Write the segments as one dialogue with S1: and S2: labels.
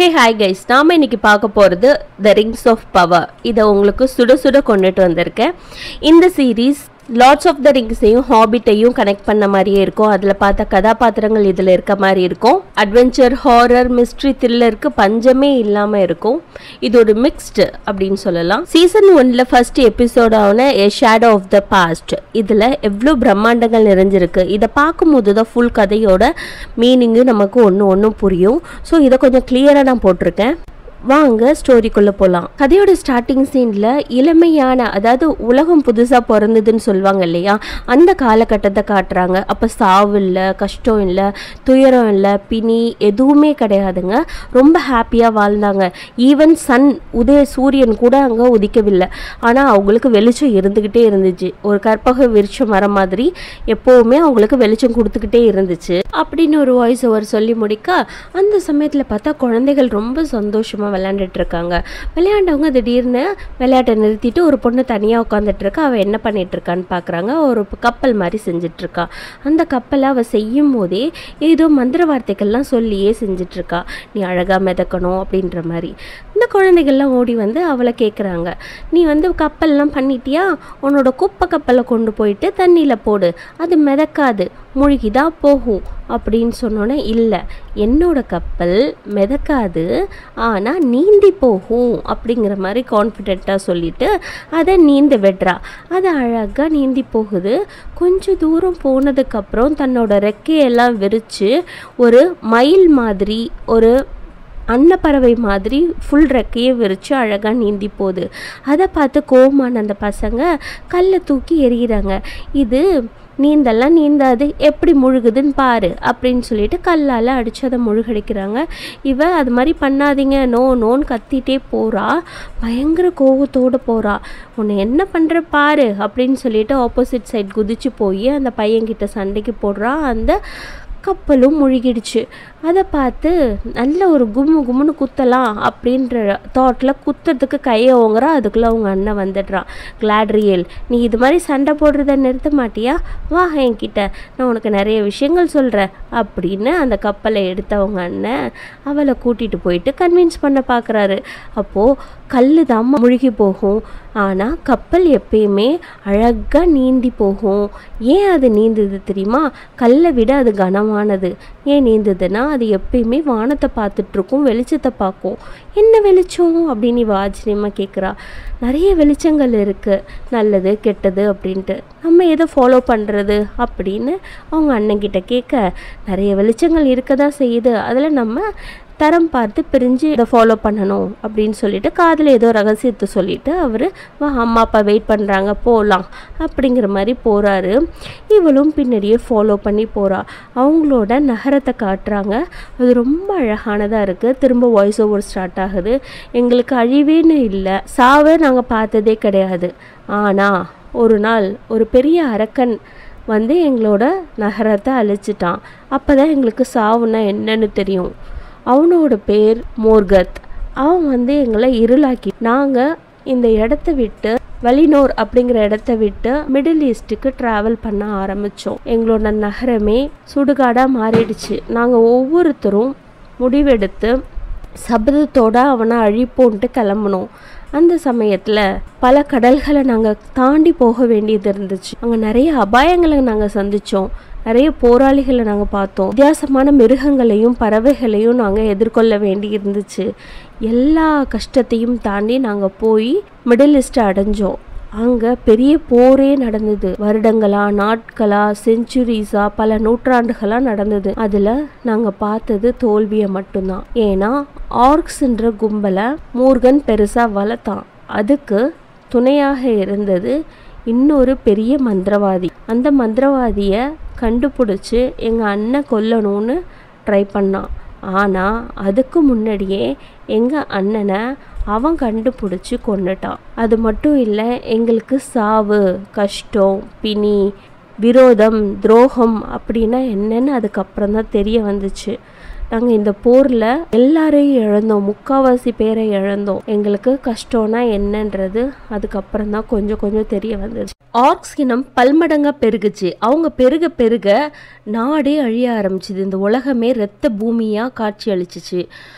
S1: hey hi guys நாம இன்னைக்கு பார்க்க போகிறது த ரிங்ஸ் ஆஃப் பவர் இதை உங்களுக்கு சுட சுட கொண்டுட்டு வந்திருக்கேன் இந்த சீரீஸ் லார்ட்ஸ் ஆஃப் த ரிங்ஸையும் ஹாபிட்டையும் கனெக்ட் பண்ண மாதிரியே இருக்கும் அதில் பார்த்த கதாபாத்திரங்கள் இதில் இருக்க மாதிரி இருக்கும் அட்வென்ச்சர் ஹாரர் மிஸ்ட்ரி த்ரில்லருக்கு பஞ்சமே இல்லாமல் இருக்கும் இது ஒரு மிக்ஸ்டு அப்படின்னு சொல்லலாம் சீசன் ஒன்ல ஃபர்ஸ்ட் எபிசோடான A Shadow of the Past இதில் எவ்வளோ பிரம்மாண்டங்கள் நிறைஞ்சிருக்கு இதை பார்க்கும்போது தான் ஃபுல் கதையோட மீனிங்கு நமக்கு ஒன்று ஒன்றும் புரியும் ஸோ இதை கொஞ்சம் கிளியராக நான் போட்டிருக்கேன் வாங்க ஸ்டோரிக்குள்ளே போகலாம் கதையோட ஸ்டார்டிங் சீனில் இளமையான அதாவது உலகம் புதுசாக பிறந்ததுன்னு சொல்லுவாங்க இல்லையா அந்த காலகட்டத்தை காட்டுறாங்க அப்போ சாவு இல்லை கஷ்டம் இல்லை துயரம் இல்லை பிணி எதுவுமே கிடையாதுங்க ரொம்ப ஹாப்பியாக வாழ்ந்தாங்க ஈவன் சன் உதய சூரியன் கூட அங்கே உதிக்கவில்லை ஆனால் அவங்களுக்கு வெளிச்சம் இருந்துக்கிட்டே இருந்துச்சு ஒரு கற்பக விருட்சம் மரம் மாதிரி எப்போவுமே அவங்களுக்கு வெளிச்சம் கொடுத்துக்கிட்டே இருந்துச்சு அப்படின்னு ஒரு வாய்ஸ் ஓவர் சொல்லி முடிக்க அந்த சமயத்தில் பார்த்தா குழந்தைகள் ரொம்ப சந்தோஷமாக விளையாண்டுட்டு இருக்காங்க விளையாண்டவங்க திடீர்னு விளையாட்டை நிறுத்திட்டு ஒரு பொண்ணு தனியாக உட்காந்துட்டு இருக்கா அவள் என்ன பண்ணிட்டு இருக்கான்னு பார்க்குறாங்க ஒரு கப்பல் மாதிரி செஞ்சுட்டு இருக்கா அந்த கப்பலை அவள் செய்யும் போதே ஏதோ மந்திர வார்த்தைகள்லாம் சொல்லியே செஞ்சுட்டு இருக்கா நீ அழகாக மிதக்கணும் அப்படின்ற மாதிரி இந்த குழந்தைகள்லாம் ஓடி வந்து அவளை கேட்குறாங்க நீ வந்து கப்பல்லாம் பண்ணிட்டியா உன்னோட குப்பை கப்பலை கொண்டு போயிட்டு தண்ணியில் போடு அது மிதக்காது மூழ்கிதான் போகும் அப்படின்னு சொன்னோன்னே இல்லை என்னோட கப்பல் மிதக்காது ஆனால் நீந்தி போகும் அப்படிங்கிற மாதிரி கான்ஃபிடெண்ட்டாக சொல்லிட்டு அதை நீந்த விடுறா அது அழகாக நீந்தி போகுது கொஞ்சம் தூரம் போனதுக்கப்புறம் தன்னோட ரெக்கையெல்லாம் விரித்து ஒரு மயில் மாதிரி ஒரு அன்னப்பறவை மாதிரி ஃபுல் ரெக்கையை விரித்து அழகாக நீந்தி போகுது அதை பார்த்து கோவமான அந்த பசங்க கல்லை தூக்கி எறிகிறாங்க இது நீந்தெல்லாம் நீந்தாது எப்படி முழுகுதுன்னு பாரு அப்படின்னு சொல்லிட்டு கல்லால் அடித்து அதை முழுகடிக்கிறாங்க இவ அது மாதிரி பண்ணாதீங்க நோ நோன்னு கத்திட்டே போகிறா பயங்கர கோவத்தோடு போகிறா உன்னை என்ன பண்ணுற பாரு அப்படின்னு சொல்லிட்டு ஆப்போசிட் சைட் குதிச்சு போய் அந்த பையன்கிட்ட சண்டைக்கு போடுறா அந்த கப்பலும் முழுகிடுச்சு அதை பார்த்து நல்ல ஒரு கும்மு கும்முன்னு குத்தலாம் அப்படின்ற தாட்டில் குத்துறதுக்கு கையை ஓங்குறா அதுக்குள்ளே அவங்க அண்ணன் வந்துடுறான் கிளாட்ரியல் நீ இது மாதிரி சண்டை போடுறத நிறுத்த மாட்டியா வா என்கிட்ட நான் உனக்கு நிறைய விஷயங்கள் சொல்கிறேன் அப்படின்னு அந்த கப்பலை எடுத்த அவங்க அண்ணன் அவளை கூட்டிகிட்டு போயிட்டு கன்வின்ஸ் பண்ண பார்க்குறாரு அப்போது கல் தான் முழுகி போகும் ஆனால் கப்பல் எப்பயுமே அழகாக நீந்தி போகும் ஏன் அது நீந்துது தெரியுமா கல்லை விட அது கனமானது ஏன் நீந்துதுன்னா அது எப்பயுமே வானத்தை பார்த்துட்ருக்கும் வெளிச்சத்தை பார்க்கும் என்ன வெளிச்சம் அப்படின்னு இவ ஆச்சரியமாக கேட்குறா நிறைய வெளிச்சங்கள் இருக்குது நல்லது கெட்டது அப்படின்ட்டு நம்ம எதை ஃபாலோ பண்ணுறது அப்படின்னு அவங்க அண்ணன்கிட்ட கேட்க நிறைய வெளிச்சங்கள் இருக்க தான் செய்யுது அதில் நம்ம தரம் பார்த்து பிரிஞ்சு இதை ஃபாலோ பண்ணணும் அப்படின்னு சொல்லிட்டு காதில் ஏதோ ரகசியத்தை சொல்லிட்டு அவர் வா அம்மா அப்பா வெயிட் பண்ணுறாங்க போகலாம் அப்படிங்கிற மாதிரி போகிறாரு இவளும் பின்னாடியே ஃபாலோ பண்ணி போகிறா அவங்களோட நகரத்தை காட்டுறாங்க அது ரொம்ப அழகானதாக இருக்குது திரும்ப வாய்ஸ் ஓவர் ஸ்டார்ட் ஆகுது எங்களுக்கு அழிவேன்னு இல்லை சாவை நாங்கள் பார்த்ததே கிடையாது ஆனால் ஒரு நாள் ஒரு பெரிய அரக்கன் வந்து எங்களோட நகரத்தை அழிச்சிட்டான் அப்போ தான் எங்களுக்கு சாவுன்னா என்னன்னு தெரியும் அவனோட பேர் மோர்கத் அவன் வந்து எங்களை இருளாக்கி நாங்கள் இந்த இடத்த விட்டு வலினோர் அப்படிங்கிற இடத்த விட்டு மிடில் ஈஸ்ட்டுக்கு ட்ராவல் பண்ண ஆரம்பித்தோம் எங்களோட நகரமே சுடுகாடாக மாறிடுச்சு நாங்கள் ஒவ்வொருத்தரும் முடிவெடுத்து சபதத்தோட அவனை அழிப்போன்ட்டு கிளம்புனோம் அந்த சமயத்தில் பல கடல்களை நாங்கள் தாண்டி போக வேண்டியது இருந்துச்சு அங்கே நிறைய அபாயங்களை நாங்கள் சந்தித்தோம் நிறைய போராளிகளை நாங்கள் பார்த்தோம் வித்தியாசமான மிருகங்களையும் பறவைகளையும் நாங்கள் எதிர்கொள்ள வேண்டி இருந்துச்சு எல்லா கஷ்டத்தையும் தாண்டி நாங்கள் போய் மிடில் ஈஸ்ட்டை அடைஞ்சோம் அங்கே பெரிய போரே நடந்தது வருடங்களா நாட்களா செஞ்சுரிஸா பல நூற்றாண்டுகளா நடந்தது அதில் நாங்கள் பார்த்தது தோல்வியை மட்டும்தான் ஏன்னா ஆர்க்ஸ்ன்ற கும்பலை மூர்கன் பெருசாக வளர்த்தான் அதுக்கு துணையாக இருந்தது இன்னொரு பெரிய மந்திரவாதி அந்த மந்திரவாதியை கண்டுபிடிச்சி எங்கள் அண்ணன் கொல்லணும்னு ட்ரை பண்ணான் ஆனால் அதுக்கு முன்னாடியே எங்கள் அண்ணனை அவன் கண்டுபிடிச்சி கொண்டுட்டான் அது மட்டும் இல்லை எங்களுக்கு சாவு கஷ்டம் பிணி விரோதம் துரோகம் அப்படின்னா என்னன்னு அதுக்கப்புறம் தான் தெரிய வந்துச்சு நாங்கள் இந்த போரில் எல்லாரையும் இழந்தோம் முக்காவாசி பேரை இழந்தோம் எங்களுக்கு கஷ்டம்னா என்னன்றது அதுக்கப்புறம் தான் கொஞ்சம் கொஞ்சம் தெரிய வந்துச்சு ஆர்க்ஸ் இனம் பல்மடங்காக பெருகுச்சு அவங்க பெருக பெருக நாடே அழிய ஆரம்பிச்சுது இந்த உலகமே இரத்த பூமியாக காட்சி அளிச்சிச்சு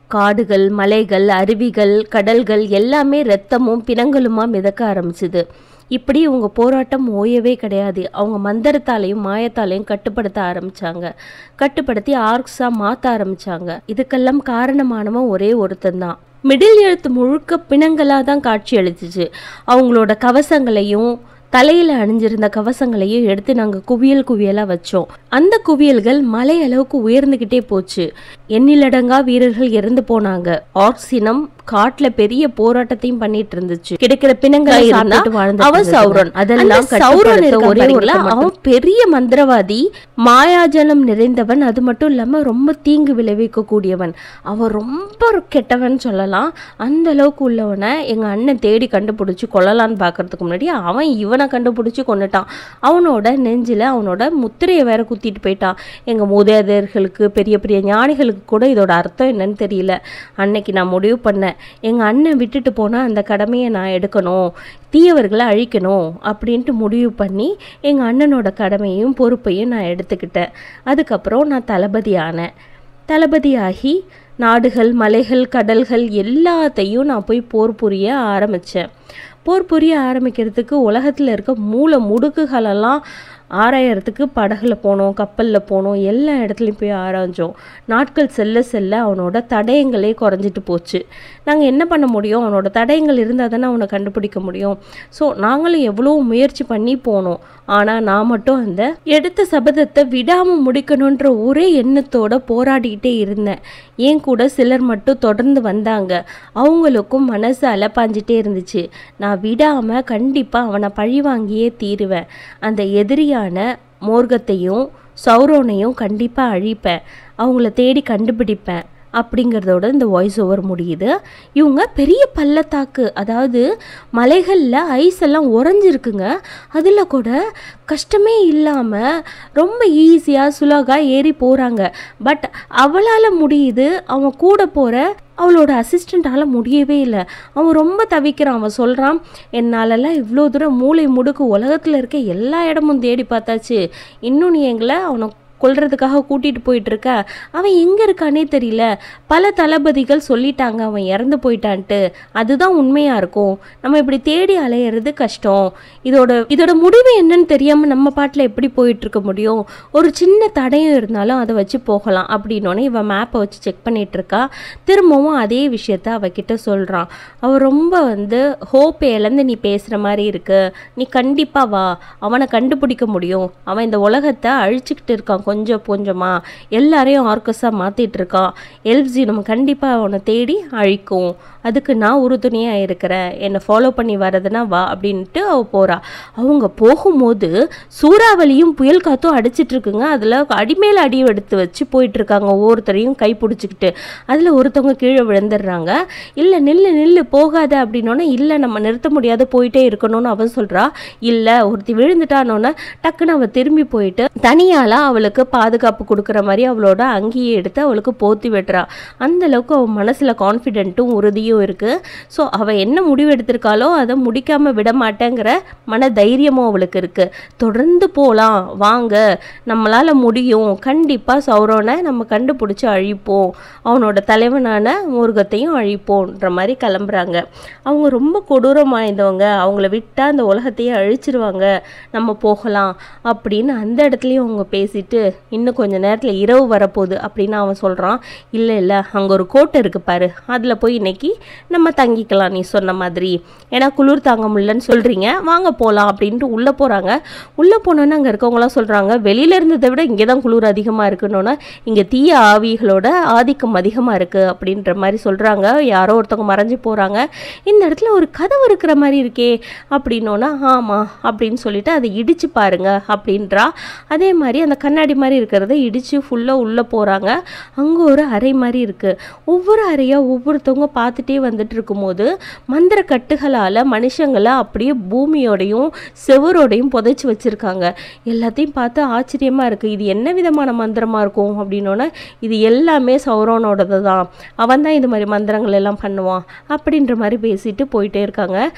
S1: காடுகள் மலைகள் அருவிகள் கடல்கள் எல்லாமே ரத்தமும் பிணங்களுமா மிதக்க ஆரம்பிச்சுது இப்படி இவங்க போராட்டம் ஓயவே கிடையாது அவங்க மந்திரத்தாலையும் மாயத்தாலையும் கட்டுப்படுத்த ஆரம்பிச்சாங்க கட்டுப்படுத்தி ஆர்க்ஸாக மாற்ற ஆரம்பிச்சாங்க இதுக்கெல்லாம் காரணமானவன் ஒரே ஒருத்தன் தான் மிடில் எழுத்து முழுக்க பிணங்களாக தான் காட்சி அளிச்சுச்சு அவங்களோட கவசங்களையும் தலையில் அணிஞ்சிருந்த கவசங்களையும் எடுத்து நாங்கள் குவியல் குவியலாக வச்சோம் அந்த குவியல்கள் மலை அளவுக்கு உயர்ந்துக்கிட்டே போச்சு எண்ணிலடங்கா வீரர்கள் இறந்து போனாங்க ஆக்சினம் காட்டுல பெரிய போராட்டத்தையும் பண்ணிட்டு இருந்துச்சு கிடைக்கிற பிணங்களை சாப்பிட்டு வாழ்ந்து அவன் சௌரன் அதெல்லாம் சௌரன் ஒரே ஒரு அவன் பெரிய மந்திரவாதி மாயாஜலம் நிறைந்தவன் அது மட்டும் இல்லாம ரொம்ப தீங்கு விளைவிக்க கூடியவன் அவன் ரொம்ப கெட்டவன் சொல்லலாம் அந்த அளவுக்கு உள்ளவனை எங்க அண்ணன் தேடி கண்டுபிடிச்சு கொல்லலான்னு பாக்குறதுக்கு முன்னாடி அவன் இவனை கண்டுபிடிச்சு கொண்டுட்டான் அவனோட நெஞ்சில அவனோட முத்திரையை வேற குத்திட்டு போயிட்டான் எங்க மூதாதையர்களுக்கு பெரிய பெரிய ஞானிகளுக்கு கூட இதோட அர்த்தம் என்னன்னு தெரியல அன்னைக்கு நான் முடிவு பண்ணேன் எங்கள் அண்ணன் விட்டுட்டு போனால் அந்த கடமையை நான் எடுக்கணும் தீயவர்களை அழிக்கணும் அப்படின்ட்டு முடிவு பண்ணி எங்கள் அண்ணனோட கடமையும் பொறுப்பையும் நான் எடுத்துக்கிட்டேன் அதுக்கப்புறம் நான் தளபதி ஆனேன் தளபதியாகி நாடுகள் மலைகள் கடல்கள் எல்லாத்தையும் நான் போய் போர் புரிய ஆரம்பித்தேன் போர் புரிய ஆரம்பிக்கிறதுக்கு உலகத்தில் இருக்க மூல முடுக்குகளெல்லாம் ஆராயறதுக்கு படகுல போனோம் கப்பலில் போனோம் எல்லா இடத்துலையும் போய் ஆராய்ஞ்சோம் நாட்கள் செல்ல செல்ல அவனோட தடயங்களே குறைஞ்சிட்டு போச்சு நாங்கள் என்ன பண்ண முடியும் அவனோட தடயங்கள் இருந்தால் தானே அவனை கண்டுபிடிக்க முடியும் ஸோ நாங்களும் எவ்வளோ முயற்சி பண்ணி போனோம் ஆனால் நான் மட்டும் அந்த எடுத்த சபதத்தை விடாமல் முடிக்கணுன்ற ஒரே எண்ணத்தோட போராடிக்கிட்டே இருந்தேன் ஏன் கூட சிலர் மட்டும் தொடர்ந்து வந்தாங்க அவங்களுக்கும் மனசு அலப்பாஞ்சிட்டே இருந்துச்சு நான் விடாமல் கண்டிப்பாக அவனை பழி வாங்கியே தீருவேன் அந்த எதிரியான மோர்கத்தையும் சௌரோனையும் கண்டிப்பாக அழிப்பேன் அவங்கள தேடி கண்டுபிடிப்பேன் அப்படிங்கிறதோட இந்த வாய்ஸ் ஓவர் முடியுது இவங்க பெரிய பள்ளத்தாக்கு அதாவது மலைகளில் ஐஸ் எல்லாம் உறைஞ்சிருக்குங்க அதில் கூட கஷ்டமே இல்லாமல் ரொம்ப ஈஸியாக சுலகாக ஏறி போகிறாங்க பட் அவளால் முடியுது அவன் கூட போகிற அவளோட அசிஸ்டண்ட்டால் முடியவே இல்லை அவன் ரொம்ப தவிக்கிறான் அவன் சொல்கிறான் என்னாலலாம் இவ்வளோ தூரம் மூளை முடுக்கு உலகத்தில் இருக்க எல்லா இடமும் தேடி பார்த்தாச்சு இன்னும் நீ எங்களை அவனை கொல்றதுக்காக கூட்டிகிட்டு போயிட்டு இருக்க அவன் எங்கே இருக்கானே தெரியல பல தளபதிகள் சொல்லிட்டாங்க அவன் இறந்து போயிட்டான்ட்டு அதுதான் உண்மையாக இருக்கும் நம்ம இப்படி தேடி அலையிறது கஷ்டம் இதோட இதோட முடிவு என்னன்னு தெரியாமல் நம்ம பாட்டில் எப்படி போயிட்டு இருக்க முடியும் ஒரு சின்ன தடயம் இருந்தாலும் அதை வச்சு போகலாம் அப்படின்னோடனே இவன் மேப்பை வச்சு செக் பண்ணிட்டு இருக்கா திரும்பவும் அதே விஷயத்த அவகிட்ட சொல்கிறான் அவள் ரொம்ப வந்து ஹோப் இழந்து நீ பேசுகிற மாதிரி இருக்கு நீ கண்டிப்பாக வா அவனை கண்டுபிடிக்க முடியும் அவன் இந்த உலகத்தை அழிச்சுக்கிட்டு இருக்கான் கொஞ்சம் கொஞ்சமாக எல்லாரையும் ஆர்கஸாக மாற்றிட்டு இருக்கான் எல்ஜி நம்ம கண்டிப்பாக அவனை தேடி அழிக்கும் அதுக்கு நான் உறுதுணையாக இருக்கிறேன் என்னை ஃபாலோ பண்ணி வரதுன்னா வா அப்படின்ட்டு அவள் போகிறா அவங்க போகும்போது சூறாவளியும் புயல் காத்தும் அடிச்சிட்டு இருக்குங்க அதில் அடிமேல அடி எடுத்து வச்சு போயிட்டு இருக்காங்க ஒவ்வொருத்தரையும் கை பிடிச்சிக்கிட்டு அதில் ஒருத்தவங்க கீழே விழுந்துடுறாங்க இல்லை நில்லு நில்லு போகாத அப்படின்னோன்னே இல்லை நம்ம நிறுத்த முடியாது போயிட்டே இருக்கணும்னு அவன் சொல்கிறா இல்லை ஒருத்தி விழுந்துட்டானோன்னே டக்குன்னு அவள் திரும்பி போயிட்டு தனியால அவளுக்கு பாதுகாப்பு கொடுக்குற மாதிரி அவளோட அங்கேயே எடுத்து அவளுக்கு போத்தி விடுறா அந்த அளவுக்கு அவள் மனசில் கான்ஃபிடென்ட்டும் உறுதியும் இருக்குது ஸோ அவள் என்ன முடிவு எடுத்திருக்காளோ அதை முடிக்காமல் விட மாட்டேங்கிற மன தைரியமும் அவளுக்கு இருக்குது தொடர்ந்து போகலாம் வாங்க நம்மளால் முடியும் கண்டிப்பாக சௌரோனை நம்ம கண்டுபிடிச்சி அழிப்போம் அவனோட தலைவனான முருகத்தையும் அழிப்போன்ற மாதிரி கிளம்புறாங்க அவங்க ரொம்ப கொடூரம் வாய்ந்தவங்க அவங்கள விட்டால் அந்த உலகத்தையே அழிச்சிருவாங்க நம்ம போகலாம் அப்படின்னு அந்த இடத்துலையும் அவங்க பேசிட்டு இன்னும் கொஞ்ச நேரத்தில் இரவு வரப்போகுது அப்படின்னு அவன் சொல்கிறான் இல்லை இல்லை அங்கே ஒரு கோட்டை இருக்கு பாரு அதில் போய் இன்னைக்கு நம்ம தங்கிக்கலாம் நீ சொன்ன மாதிரி ஏன்னா குளிர் தாங்க முடியலன்னு சொல்கிறீங்க வாங்க போகலாம் அப்படின்ட்டு உள்ளே போகிறாங்க உள்ளே போனோன்னே அங்கே இருக்கவங்களாம் சொல்கிறாங்க வெளியில இருந்ததை விட இங்கே தான் குளிர் அதிகமாக இருக்குன்னொன்னே இங்கே தீய ஆவிகளோட ஆதிக்கம் அதிகமாக இருக்குது அப்படின்ற மாதிரி சொல்கிறாங்க யாரோ ஒருத்தவங்க மறைஞ்சு போகிறாங்க இந்த இடத்துல ஒரு கதவு இருக்கிற மாதிரி இருக்கே அப்படின்னோன்னா ஆமாம் அப்படின்னு சொல்லிட்டு அதை இடிச்சு பாருங்க அப்படின்றா அதே மாதிரி அந்த கண்ணாடி மாதிரி இருக்கிறத இடித்து ஃபுல்லாக உள்ளே போகிறாங்க அங்கே ஒரு அறை மாதிரி இருக்குது ஒவ்வொரு அறையாக ஒவ்வொருத்தவங்க பார்த்துட்டே வந்துட்டு இருக்கும்போது மந்திர கட்டுகளால் மனுஷங்களை அப்படியே பூமியோடையும் செவரோடையும் புதைச்சி வச்சுருக்காங்க எல்லாத்தையும் பார்த்து ஆச்சரியமாக இருக்குது இது என்ன விதமான மந்திரமாக இருக்கும் அப்படின்னோன்னே இது எல்லாமே சௌரோனோடது தான் அவன் தான் இது மாதிரி மந்திரங்கள் எல்லாம் பண்ணுவான் அப்படின்ற மாதிரி பேசிட்டு போயிட்டே இருக்காங்க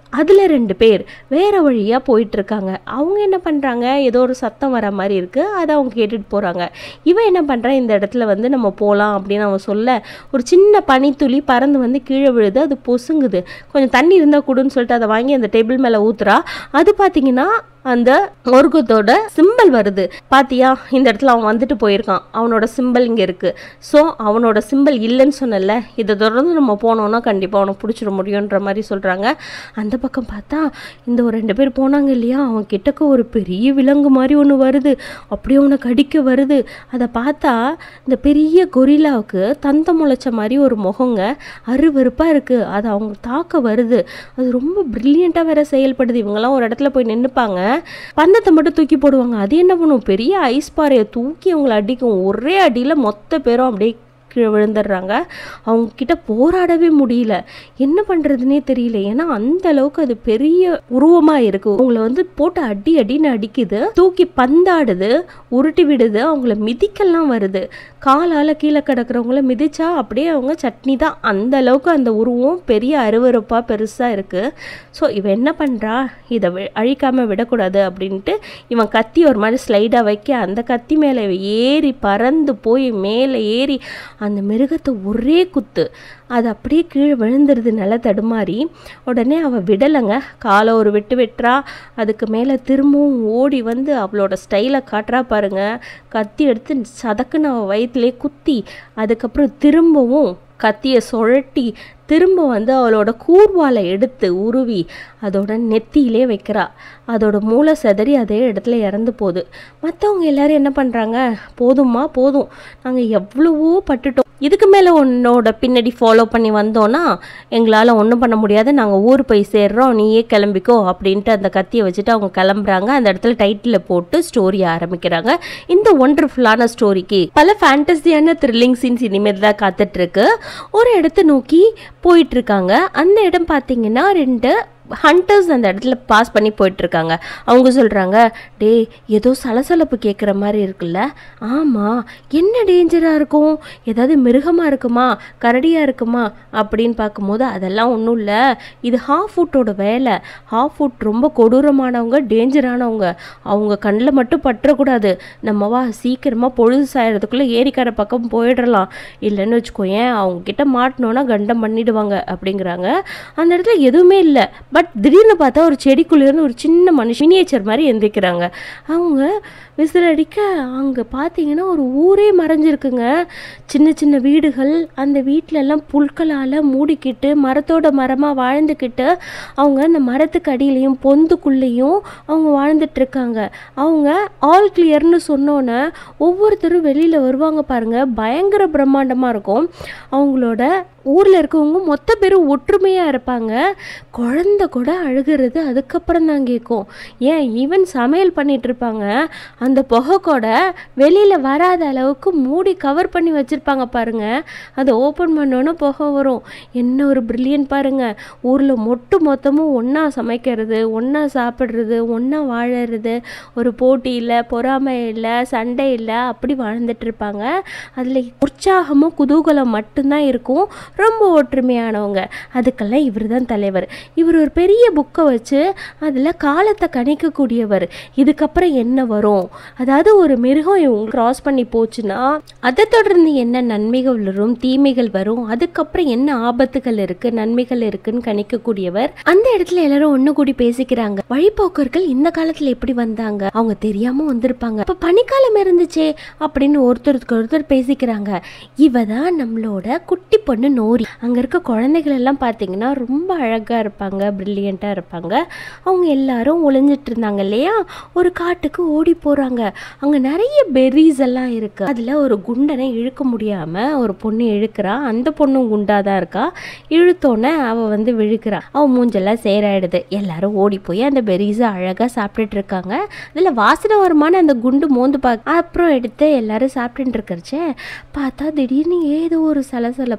S1: அதில் ரெண்டு பேர் வேறு வழியாக போயிட்டுருக்காங்க அவங்க என்ன பண்ணுறாங்க ஏதோ ஒரு சத்தம் வர மாதிரி இருக்குது அதை அவங்க கேட்டுட்டு போகிறாங்க இவன் என்ன பண்ணுறான் இந்த இடத்துல வந்து நம்ம போகலாம் அப்படின்னு அவன் சொல்ல ஒரு சின்ன பனித்துளி பறந்து வந்து கீழே விழுது அது பொசுங்குது கொஞ்சம் தண்ணி இருந்தால் கொடுன்னு சொல்லிட்டு அதை வாங்கி அந்த டேபிள் மேலே ஊத்துறா அது பார்த்தீங்கன்னா அந்த ஒர்கத்தோட சிம்பல் வருது பாத்தியா இந்த இடத்துல அவன் வந்துட்டு போயிருக்கான் அவனோட சிம்பல் இங்கே இருக்கு ஸோ அவனோட சிம்பல் இல்லைன்னு சொன்னல இதை தொடர்ந்து நம்ம போனோம்னா கண்டிப்பாக அவனை பிடிச்சிட முடியுன்ற மாதிரி சொல்கிறாங்க அந்த பக்கம் பார்த்தா இந்த ஒரு ரெண்டு பேர் போனாங்க இல்லையா அவன் கிட்டக்க ஒரு பெரிய விலங்கு மாதிரி ஒன்று வருது அப்படியே அவனை கடிக்க வருது அதை பார்த்தா இந்த பெரிய கொரில்லாவுக்கு தந்தம் முளைச்ச மாதிரி ஒரு முகங்க அருவருப்பாக இருக்குது அது அவங்க தாக்க வருது அது ரொம்ப ப்ரில்லியண்ட்டாக வேற செயல்படுது இவங்கெல்லாம் ஒரு இடத்துல போய் நின்றுப்பாங்க பந்தத்தை மட்டும் தூக்கி போடுவாங்க அது என்ன பண்ணும் பெரிய ஐஸ் பாறையை தூக்கி அவங்கள அடிக்கும் ஒரே அடியில் மொத்த பேரும் அப்படியே கீழே விழுந்துடுறாங்க அவங்க கிட்ட போராடவே முடியல என்ன பண்ணுறதுனே தெரியல ஏன்னா அந்த அளவுக்கு அது பெரிய உருவமாக இருக்கு அவங்கள வந்து போட்டு அடி அடின்னு அடிக்குது தூக்கி பந்தாடுது உருட்டி விடுது அவங்கள மிதிக்கெல்லாம் வருது காலால் கீழே கிடக்கிறவங்கள மிதிச்சா அப்படியே அவங்க சட்னி தான் அந்த அளவுக்கு அந்த உருவம் பெரிய அருவருப்பாக பெருசாக இருக்குது ஸோ இவன் என்ன பண்ணுறா இதை வி- அழிக்காம விடக்கூடாது அப்படின்ட்டு இவன் கத்தி ஒரு மாதிரி ஸ்லைடாக வைக்க அந்த கத்தி மேலே ஏறி பறந்து போய் மேலே ஏறி அந்த மிருகத்தை ஒரே குத்து அது அப்படியே கீழே விழுந்துருது நில தடுமாறி உடனே அவள் விடலைங்க காலை ஒரு வெட்டு வெட்டுறா அதுக்கு மேலே திரும்பவும் ஓடி வந்து அவளோட ஸ்டைலை காட்டுறா பாருங்க கத்தி எடுத்து சதக்குன்னு அவள் வயிற்றுலே குத்தி அதுக்கப்புறம் திரும்பவும் கத்தியை சுழட்டி திரும்ப வந்து அவளோட கூர்வாலை எடுத்து உருவி அதோட நெத்தியிலே வைக்கிறா அதோட மூளை செதறி அதே இடத்துல இறந்து போகுது மற்றவங்க எல்லாரும் என்ன பண்ணுறாங்க போதும்மா போதும் நாங்கள் எவ்வளவோ பட்டுட்டோம் இதுக்கு மேலே உன்னோட பின்னாடி ஃபாலோ பண்ணி வந்தோன்னா எங்களால் ஒன்றும் பண்ண முடியாது நாங்கள் ஊர் போய் சேர்றோம் நீயே கிளம்பிக்கோ அப்படின்ட்டு அந்த கத்தியை வச்சுட்டு அவங்க கிளம்புறாங்க அந்த இடத்துல டைட்டில் போட்டு ஸ்டோரி ஆரம்பிக்கிறாங்க இந்த ஒண்டர்ஃபுல்லான ஸ்டோரிக்கு பல ஃபேண்டஸியான த்ரில்லிங் சீன்ஸ் இனிமேல் தான் காத்துட்டு இருக்கு ஒரு இடத்த நோக்கி போயிட்டு இருக்காங்க அந்த இடம் பார்த்தீங்கன்னா ரெண்டு ஹண்டர்ஸ் அந்த இடத்துல பாஸ் பண்ணி போயிட்டுருக்காங்க அவங்க சொல்கிறாங்க டேய் ஏதோ சலசலப்பு கேட்குற மாதிரி இருக்குல்ல ஆமாம் என்ன டேஞ்சராக இருக்கும் ஏதாவது மிருகமாக இருக்குமா கரடியாக இருக்குமா அப்படின்னு பார்க்கும்போது அதெல்லாம் ஒன்றும் இல்லை இது ஹாஃப் ஃபுட்டோட வேலை ஹாஃப் ஃபுட் ரொம்ப கொடூரமானவங்க டேஞ்சரானவங்க அவங்க கண்ணில் மட்டும் பற்றக்கூடாது நம்ம வா சீக்கிரமாக பொழுது சாயறதுக்குள்ளே ஏரிக்கரை பக்கம் போயிடலாம் இல்லைன்னு வச்சுக்கோயேன் அவங்க கிட்ட மாட்டினோன்னா கண்டம் பண்ணிடுவாங்க அப்படிங்கிறாங்க அந்த இடத்துல எதுவுமே இல்லை பட் திடீர்னு பார்த்தா ஒரு செடிக்குள்ளேருந்து ஒரு சின்ன மனுஷன் மினியேச்சர் மாதிரி எந்திரிக்கிறாங்க அவங்க விசில் அடிக்க அங்கே பார்த்தீங்கன்னா ஒரு ஊரே மறைஞ்சிருக்குங்க சின்ன சின்ன வீடுகள் அந்த வீட்ல எல்லாம் புல்களால் மூடிக்கிட்டு மரத்தோட மரமாக வாழ்ந்துக்கிட்டு அவங்க அந்த மரத்துக்கு அடியிலையும் பொந்துக்குள்ளேயும் அவங்க வாழ்ந்துட்டு இருக்காங்க அவங்க ஆல் கிளியர்னு சொன்னோன்னே ஒவ்வொருத்தரும் வெளியில் வருவாங்க பாருங்க பயங்கர பிரம்மாண்டமாக இருக்கும் அவங்களோட ஊரில் இருக்கவங்க மொத்த பேரும் ஒற்றுமையாக இருப்பாங்க குழந்த கூட அழுகிறது அதுக்கப்புறம் தான் கேட்கும் ஏன் ஈவன் சமையல் பண்ணிட்டு இருப்பாங்க அந்த புகை கூட வெளியில் வராத அளவுக்கு மூடி கவர் பண்ணி வச்சுருப்பாங்க பாருங்க அதை ஓப்பன் பண்ணோன்னே புகை வரும் என்ன ஒரு பிரில்லியன்ட் பாருங்க ஊரில் மொட்டு மொத்தமும் ஒன்றா சமைக்கிறது ஒன்றா சாப்பிட்றது ஒன்றா வாழறது ஒரு போட்டி இல்லை பொறாமை இல்லை சண்டை இல்லை அப்படி வாழ்ந்துட்டு இருப்பாங்க அதில் உற்சாகமும் குதூகலம் மட்டும்தான் இருக்கும் ரொம்ப ஒற்றுமையானவங்க அதுக்கெல்லாம் இவர் தான் தலைவர் இவர் ஒரு பெரிய புக்கை வச்சு அதில் காலத்தை கணிக்கக்கூடியவர் இதுக்கப்புறம் என்ன வரும் அதாவது ஒரு மிருகம் இவங்க கிராஸ் பண்ணி போச்சுன்னா அதை தொடர்ந்து என்ன நன்மைகள் வரும் தீமைகள் வரும் அதுக்கப்புறம் என்ன ஆபத்துகள் இருக்கு நன்மைகள் இருக்குன்னு கணிக்கக்கூடியவர் அந்த இடத்துல எல்லாரும் ஒண்ணு கூடி பேசிக்கிறாங்க வழிபோக்கர்கள் இந்த காலத்துல எப்படி வந்தாங்க அவங்க தெரியாம வந்திருப்பாங்க இப்ப பனிக்காலம் இருந்துச்சே அப்படின்னு ஒருத்தருக்கு ஒருத்தர் பேசிக்கிறாங்க இவ தான் நம்மளோட குட்டி பொண்ணு நோரி அங்க இருக்க குழந்தைகள் எல்லாம் பாத்தீங்கன்னா ரொம்ப அழகா இருப்பாங்க பிரில்லியண்டா இருப்பாங்க அவங்க எல்லாரும் ஒளிஞ்சிட்டு இருந்தாங்க இல்லையா ஒரு காட்டுக்கு ஓடி போறாங்க அங்க நிறைய பெர்ரிஸ் எல்லாம் இருக்கு அதுல ஒரு குண்டனை இழுக்க முடியாம ஒரு பொண்ணு இழுக்கிறா அந்த பொண்ணும் குண்டா தான் இருக்கா இழுத்தோன்னே அவ வந்து விழுக்கிறா அவ மூஞ்செல்லாம் சேராயிடுது எல்லாரும் ஓடி போய் அந்த பெர்ரிஸை அழகா சாப்பிட்டுட்டு இருக்காங்க அதுல வாசனை வருமான அந்த குண்டு மோந்து பார்க்க அப்புறம் எடுத்து எல்லாரும் சாப்பிட்டுட்டு இருக்கிறச்சே பார்த்தா திடீர்னு ஏதோ ஒரு சலசலப்பும்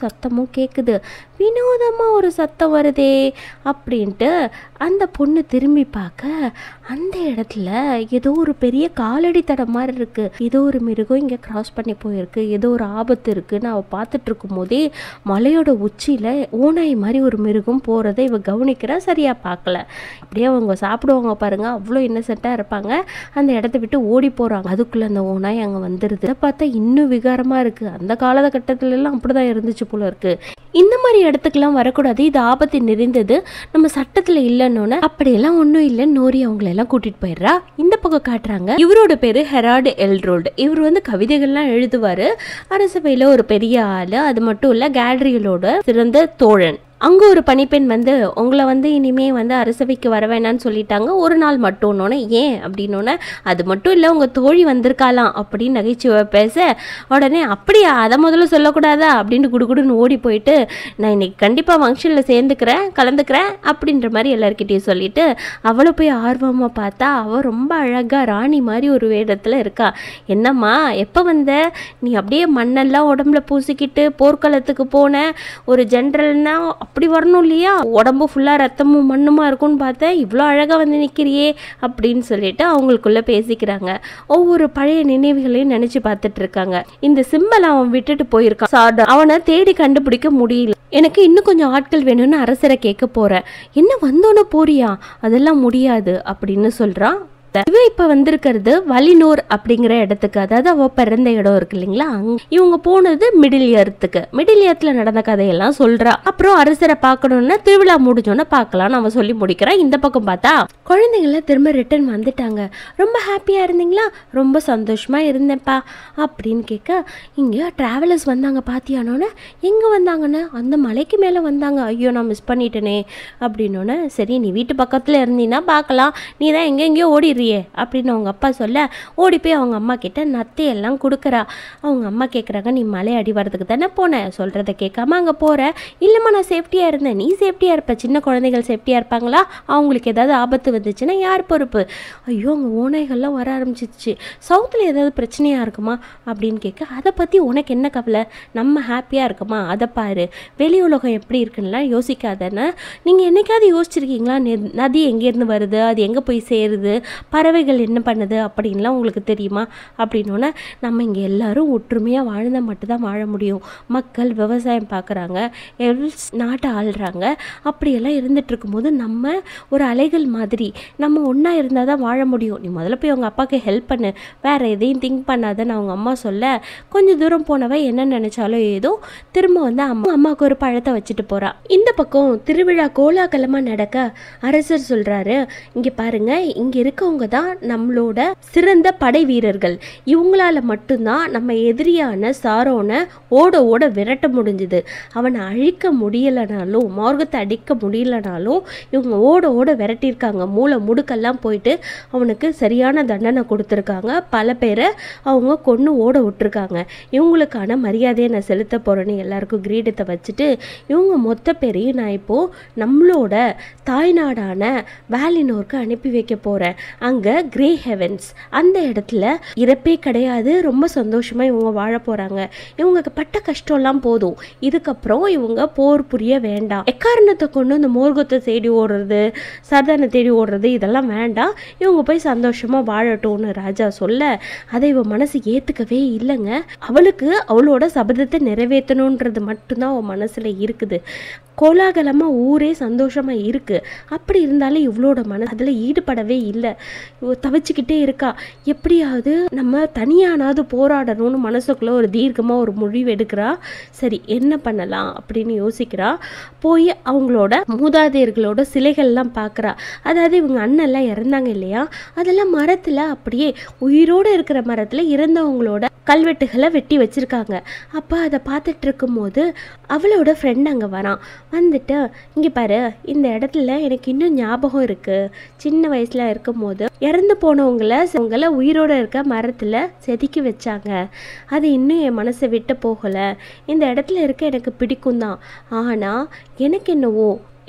S1: சத்தமும் கேட்குது வினோதமாக ஒரு சத்தம் வருதே அப்படின்ட்டு அந்த பொண்ணு திரும்பி பார்க்க அந்த இடத்துல ஏதோ ஒரு பெரிய காலடி தடம் மாதிரி இருக்கு ஏதோ ஒரு மிருகம் இங்கே கிராஸ் பண்ணி போயிருக்கு ஏதோ ஒரு ஆபத்து இருக்குன்னு அவள் பார்த்துட்டு இருக்கும் போதே மலையோட உச்சியில் ஓனாய் மாதிரி ஒரு மிருகம் போகிறத இவ கவனிக்கிறா சரியாக பார்க்கல அப்படியே அவங்க சாப்பிடுவாங்க பாருங்க அவ்வளோ இன்னசென்ட்டாக இருப்பாங்க அந்த இடத்த விட்டு ஓடி போகிறாங்க அதுக்குள்ளே அந்த ஓனாய் அங்கே வந்துடுது இதை பார்த்தா இன்னும் விகாரமாக இருக்குது அந்த காலகட்டத்துல எல்லாம் அப்படி தான் இருந்துச்சு போல இருக்கு இந்த மாதிரி இடத்துக்குலாம் வரக்கூடாது இது ஆபத்து நிறைந்தது நம்ம சட்டத்தில் இல்லைன்னொன்னே அப்படியெல்லாம் ஒன்றும் இல்லை நோரி அவங்களெல்லாம் கூட்டிட்டு போயிடுறா இந்த பக்கம் காட்டுறாங்க இவரோட பேரு ஹெரால்டு எல்ரோல்டு இவர் வந்து கவிதைகள்லாம் எழுதுவார் அரசவையில் ஒரு பெரிய ஆள் அது மட்டும் இல்லை கேலரிகளோட சிறந்த தோழன் அங்கே ஒரு பணிப்பெண் வந்து உங்களை வந்து இனிமே வந்து அரசவைக்கு வர வேணாம்னு சொல்லிட்டாங்க ஒரு நாள் மட்டும்னோன்னே ஏன் அப்படின்னோடனே அது மட்டும் இல்லை உங்கள் தோழி வந்திருக்காளாம் அப்படின்னு நகைச்சுவை பேச உடனே அப்படியா அதை முதல்ல சொல்லக்கூடாதா அப்படின்ட்டு குடுகுடுன்னு ஓடி போயிட்டு நான் இன்னைக்கு கண்டிப்பாக ஃபங்க்ஷனில் சேர்ந்துக்கிறேன் கலந்துக்கிறேன் அப்படின்ற மாதிரி எல்லாருக்கிட்டையும் சொல்லிட்டு அவளை போய் ஆர்வமாக பார்த்தா அவள் ரொம்ப அழகாக ராணி மாதிரி ஒரு வேடத்தில் இருக்கா என்னம்மா எப்போ வந்த நீ அப்படியே மண்ணெல்லாம் உடம்புல பூசிக்கிட்டு போர்க்களத்துக்கு போன ஒரு ஜென்ரல்னா அப்படி வரணும் இல்லையா உடம்பு ஃபுல்லாக ரத்தமும் மண்ணுமா இருக்கும்னு பார்த்தேன் இவ்வளோ அழகாக வந்து நிற்கிறியே அப்படின்னு சொல்லிட்டு அவங்களுக்குள்ள பேசிக்கிறாங்க ஒவ்வொரு பழைய நினைவுகளையும் நினச்சி பார்த்துட்டு இருக்காங்க இந்த சிம்பல் அவன் விட்டுட்டு போயிருக்கான் சார்டா அவனை தேடி கண்டுபிடிக்க முடியல எனக்கு இன்னும் கொஞ்சம் ஆட்கள் வேணும்னு அரசரை கேட்க போறேன் என்ன வந்தோன்னே போறியா அதெல்லாம் முடியாது அப்படின்னு சொல்றான் இவ இப்ப வந்திருக்கிறது வலினூர் அப்படிங்கிற இடத்துக்கு அதாவது அவ பிறந்த இடம் இருக்கு இல்லைங்களா அங்க இவங்க போனது மிடில் இயர்த்துக்கு மிடில் இயர்த்துல நடந்த கதையெல்லாம் சொல்றா அப்புறம் அரசரை பார்க்கணும்னா திருவிழா முடிஞ்சோன்னு பார்க்கலாம்னு அவன் சொல்லி முடிக்கிறான் இந்த பக்கம் பார்த்தா குழந்தைங்களாம் திரும்ப ரிட்டர்ன் வந்துட்டாங்க ரொம்ப ஹாப்பியா இருந்தீங்களா ரொம்ப சந்தோஷமா இருந்தேன்ப்பா அப்படின்னு கேட்க இங்க டிராவலர்ஸ் வந்தாங்க பாத்தியானோன்னு எங்க வந்தாங்கன்னு அந்த மலைக்கு மேல வந்தாங்க ஐயோ நான் மிஸ் பண்ணிட்டேனே அப்படின்னோடனே சரி நீ வீட்டு பக்கத்துல இருந்தீன்னா பார்க்கலாம் நீ தான் எங்கெங்கேயோ ஓடிடுறியே அப்படின்னு அவங்க அப்பா சொல்ல ஓடி போய் அவங்க அம்மா கிட்ட நத்தையெல்லாம் கொடுக்குறா அவங்க அம்மா கேட்குறாங்க நீ மலை அடி வரதுக்கு தானே போன சொல்கிறத கேட்காம அங்கே போகிற இல்லைம்மா நான் சேஃப்டியாக இருந்தேன் நீ சேஃப்டியாக இருப்ப சின்ன குழந்தைகள் சேஃப்டியாக இருப்பாங்களா அவங்களுக்கு ஏதாவது ஆபத்து வந்துச்சுன்னா யார் பொறுப்பு ஐயோ அங்கே ஓனைகள்லாம் வர ஆரம்பிச்சிச்சு சவுத்தில் ஏதாவது பிரச்சனையாக இருக்குமா அப்படின்னு கேட்க அதை பற்றி உனக்கு என்ன கவலை நம்ம ஹாப்பியாக இருக்குமா அதை பாரு வெளி உலகம் எப்படி இருக்குன்னுலாம் யோசிக்காதன்னு நீங்கள் என்னைக்காவது யோசிச்சிருக்கீங்களா நெ- நதி எங்கேருந்து வருது அது எங்கே போய் சேருது பறவைகள் என்ன பண்ணுது அப்படின்லாம் உங்களுக்கு தெரியுமா அப்படின்னோடனே நம்ம இங்கே எல்லாரும் ஒற்றுமையாக வாழ்ந்தால் மட்டும்தான் வாழ முடியும் மக்கள் விவசாயம் பார்க்குறாங்க எல்ஸ் நாட்டை ஆள்றாங்க அப்படியெல்லாம் இருந்துட்டு இருக்கும்போது நம்ம ஒரு அலைகள் மாதிரி நம்ம ஒன்றா இருந்தால் தான் வாழ முடியும் நீ முதல்ல போய் உங்கள் அப்பாவுக்கு ஹெல்ப் பண்ணு வேற எதையும் திங்க் பண்ணாதன்னு அவங்க அம்மா சொல்ல கொஞ்சம் தூரம் போனவ என்ன நினைச்சாலும் ஏதோ திரும்ப வந்து அம்மா அம்மாவுக்கு ஒரு பழத்தை வச்சுட்டு போறா இந்த பக்கம் திருவிழா கோலாகலமாக நடக்க அரசர் சொல்றாரு இங்க பாருங்க இங்க இருக்கவங்க தான் நம்மளோட சிறந்த படை வீரர்கள் இவங்களால மட்டும்தான் நம்ம எதிரியான சாரோனை ஓட ஓட விரட்ட முடிஞ்சுது அவனை அழிக்க முடியலனாலும் மார்க்கத்தை அடிக்க முடியலனாலும் இவங்க ஓட ஓட விரட்டியிருக்காங்க மூளை முடுக்கெல்லாம் போயிட்டு அவனுக்கு சரியான தண்டனை கொடுத்துருக்காங்க பல பேரை அவங்க கொன்று ஓட விட்டுருக்காங்க இவங்களுக்கான மரியாதையை நான் செலுத்த போகிறேன்னு எல்லாருக்கும் கிரீடத்தை வச்சுட்டு இவங்க மொத்த பேரையும் நான் இப்போது நம்மளோட தாய்நாடான வேலினோருக்கு அனுப்பி வைக்க போகிறேன் அங்கே கிரே ஹெவன்ஸ் அந்த இடத்துல இறப்பே கிடையாது ரொம்ப சந்தோஷமாக இவங்க வாழ போகிறாங்க இவங்களுக்கு பட்ட கஷ்டம்லாம் போதும் இதுக்கப்புறம் இவங்க போர் புரிய வேண்டாம் எக்காரணத்தை கொண்டு இந்த மோர்கத்தை தேடி ஓடுறது சர்தானை தேடி ஓடுறது இதெல்லாம் வேண்டாம் இவங்க போய் சந்தோஷமாக வாழட்டும்னு ராஜா சொல்ல அதை இவ மனசு ஏற்றுக்கவே இல்லைங்க அவளுக்கு அவளோட சபதத்தை நிறைவேற்றணுன்றது மட்டும்தான் அவன் மனசில் இருக்குது கோலாகலமாக ஊரே சந்தோஷமாக இருக்குது அப்படி இருந்தாலும் இவளோட மன அதில் ஈடுபடவே இல்லை இவ தவிச்சுக்கிட்டே இருக்கா எப்படியாவது நம்ம தனியானாவது போராடணும்னு மனசுக்குள்ளே ஒரு தீர்க்கமாக ஒரு முடிவு எடுக்கிறா சரி என்ன பண்ணலாம் அப்படின்னு யோசிக்கிறா போய் அவங்களோட மூதாதையர்களோட சிலைகள்லாம் பார்க்குறா அதாவது இவங்க அண்ணன்லாம் இறந்தாங்க இல்லையா அதெல்லாம் மரத்தில் அப்படியே உயிரோடு இருக்கிற மரத்தில் இறந்தவங்களோட கல்வெட்டுகளை வெட்டி வச்சிருக்காங்க அப்போ அதை பார்த்துட்டு இருக்கும்போது அவளோட ஃப்ரெண்ட் அங்கே வரான் வந்துட்டு இங்கே பாரு இந்த இடத்துல எனக்கு இன்னும் ஞாபகம் இருக்குது சின்ன வயசில் இருக்கும்போது இறந்து போனவங்கள அவங்கள உயிரோட இருக்க மரத்தில் செதுக்கி வச்சாங்க அது இன்னும் என் மனசை விட்டு போகலை இந்த இடத்துல இருக்க எனக்கு பிடிக்கும் தான் ஆனால் எனக்கு என்னவோ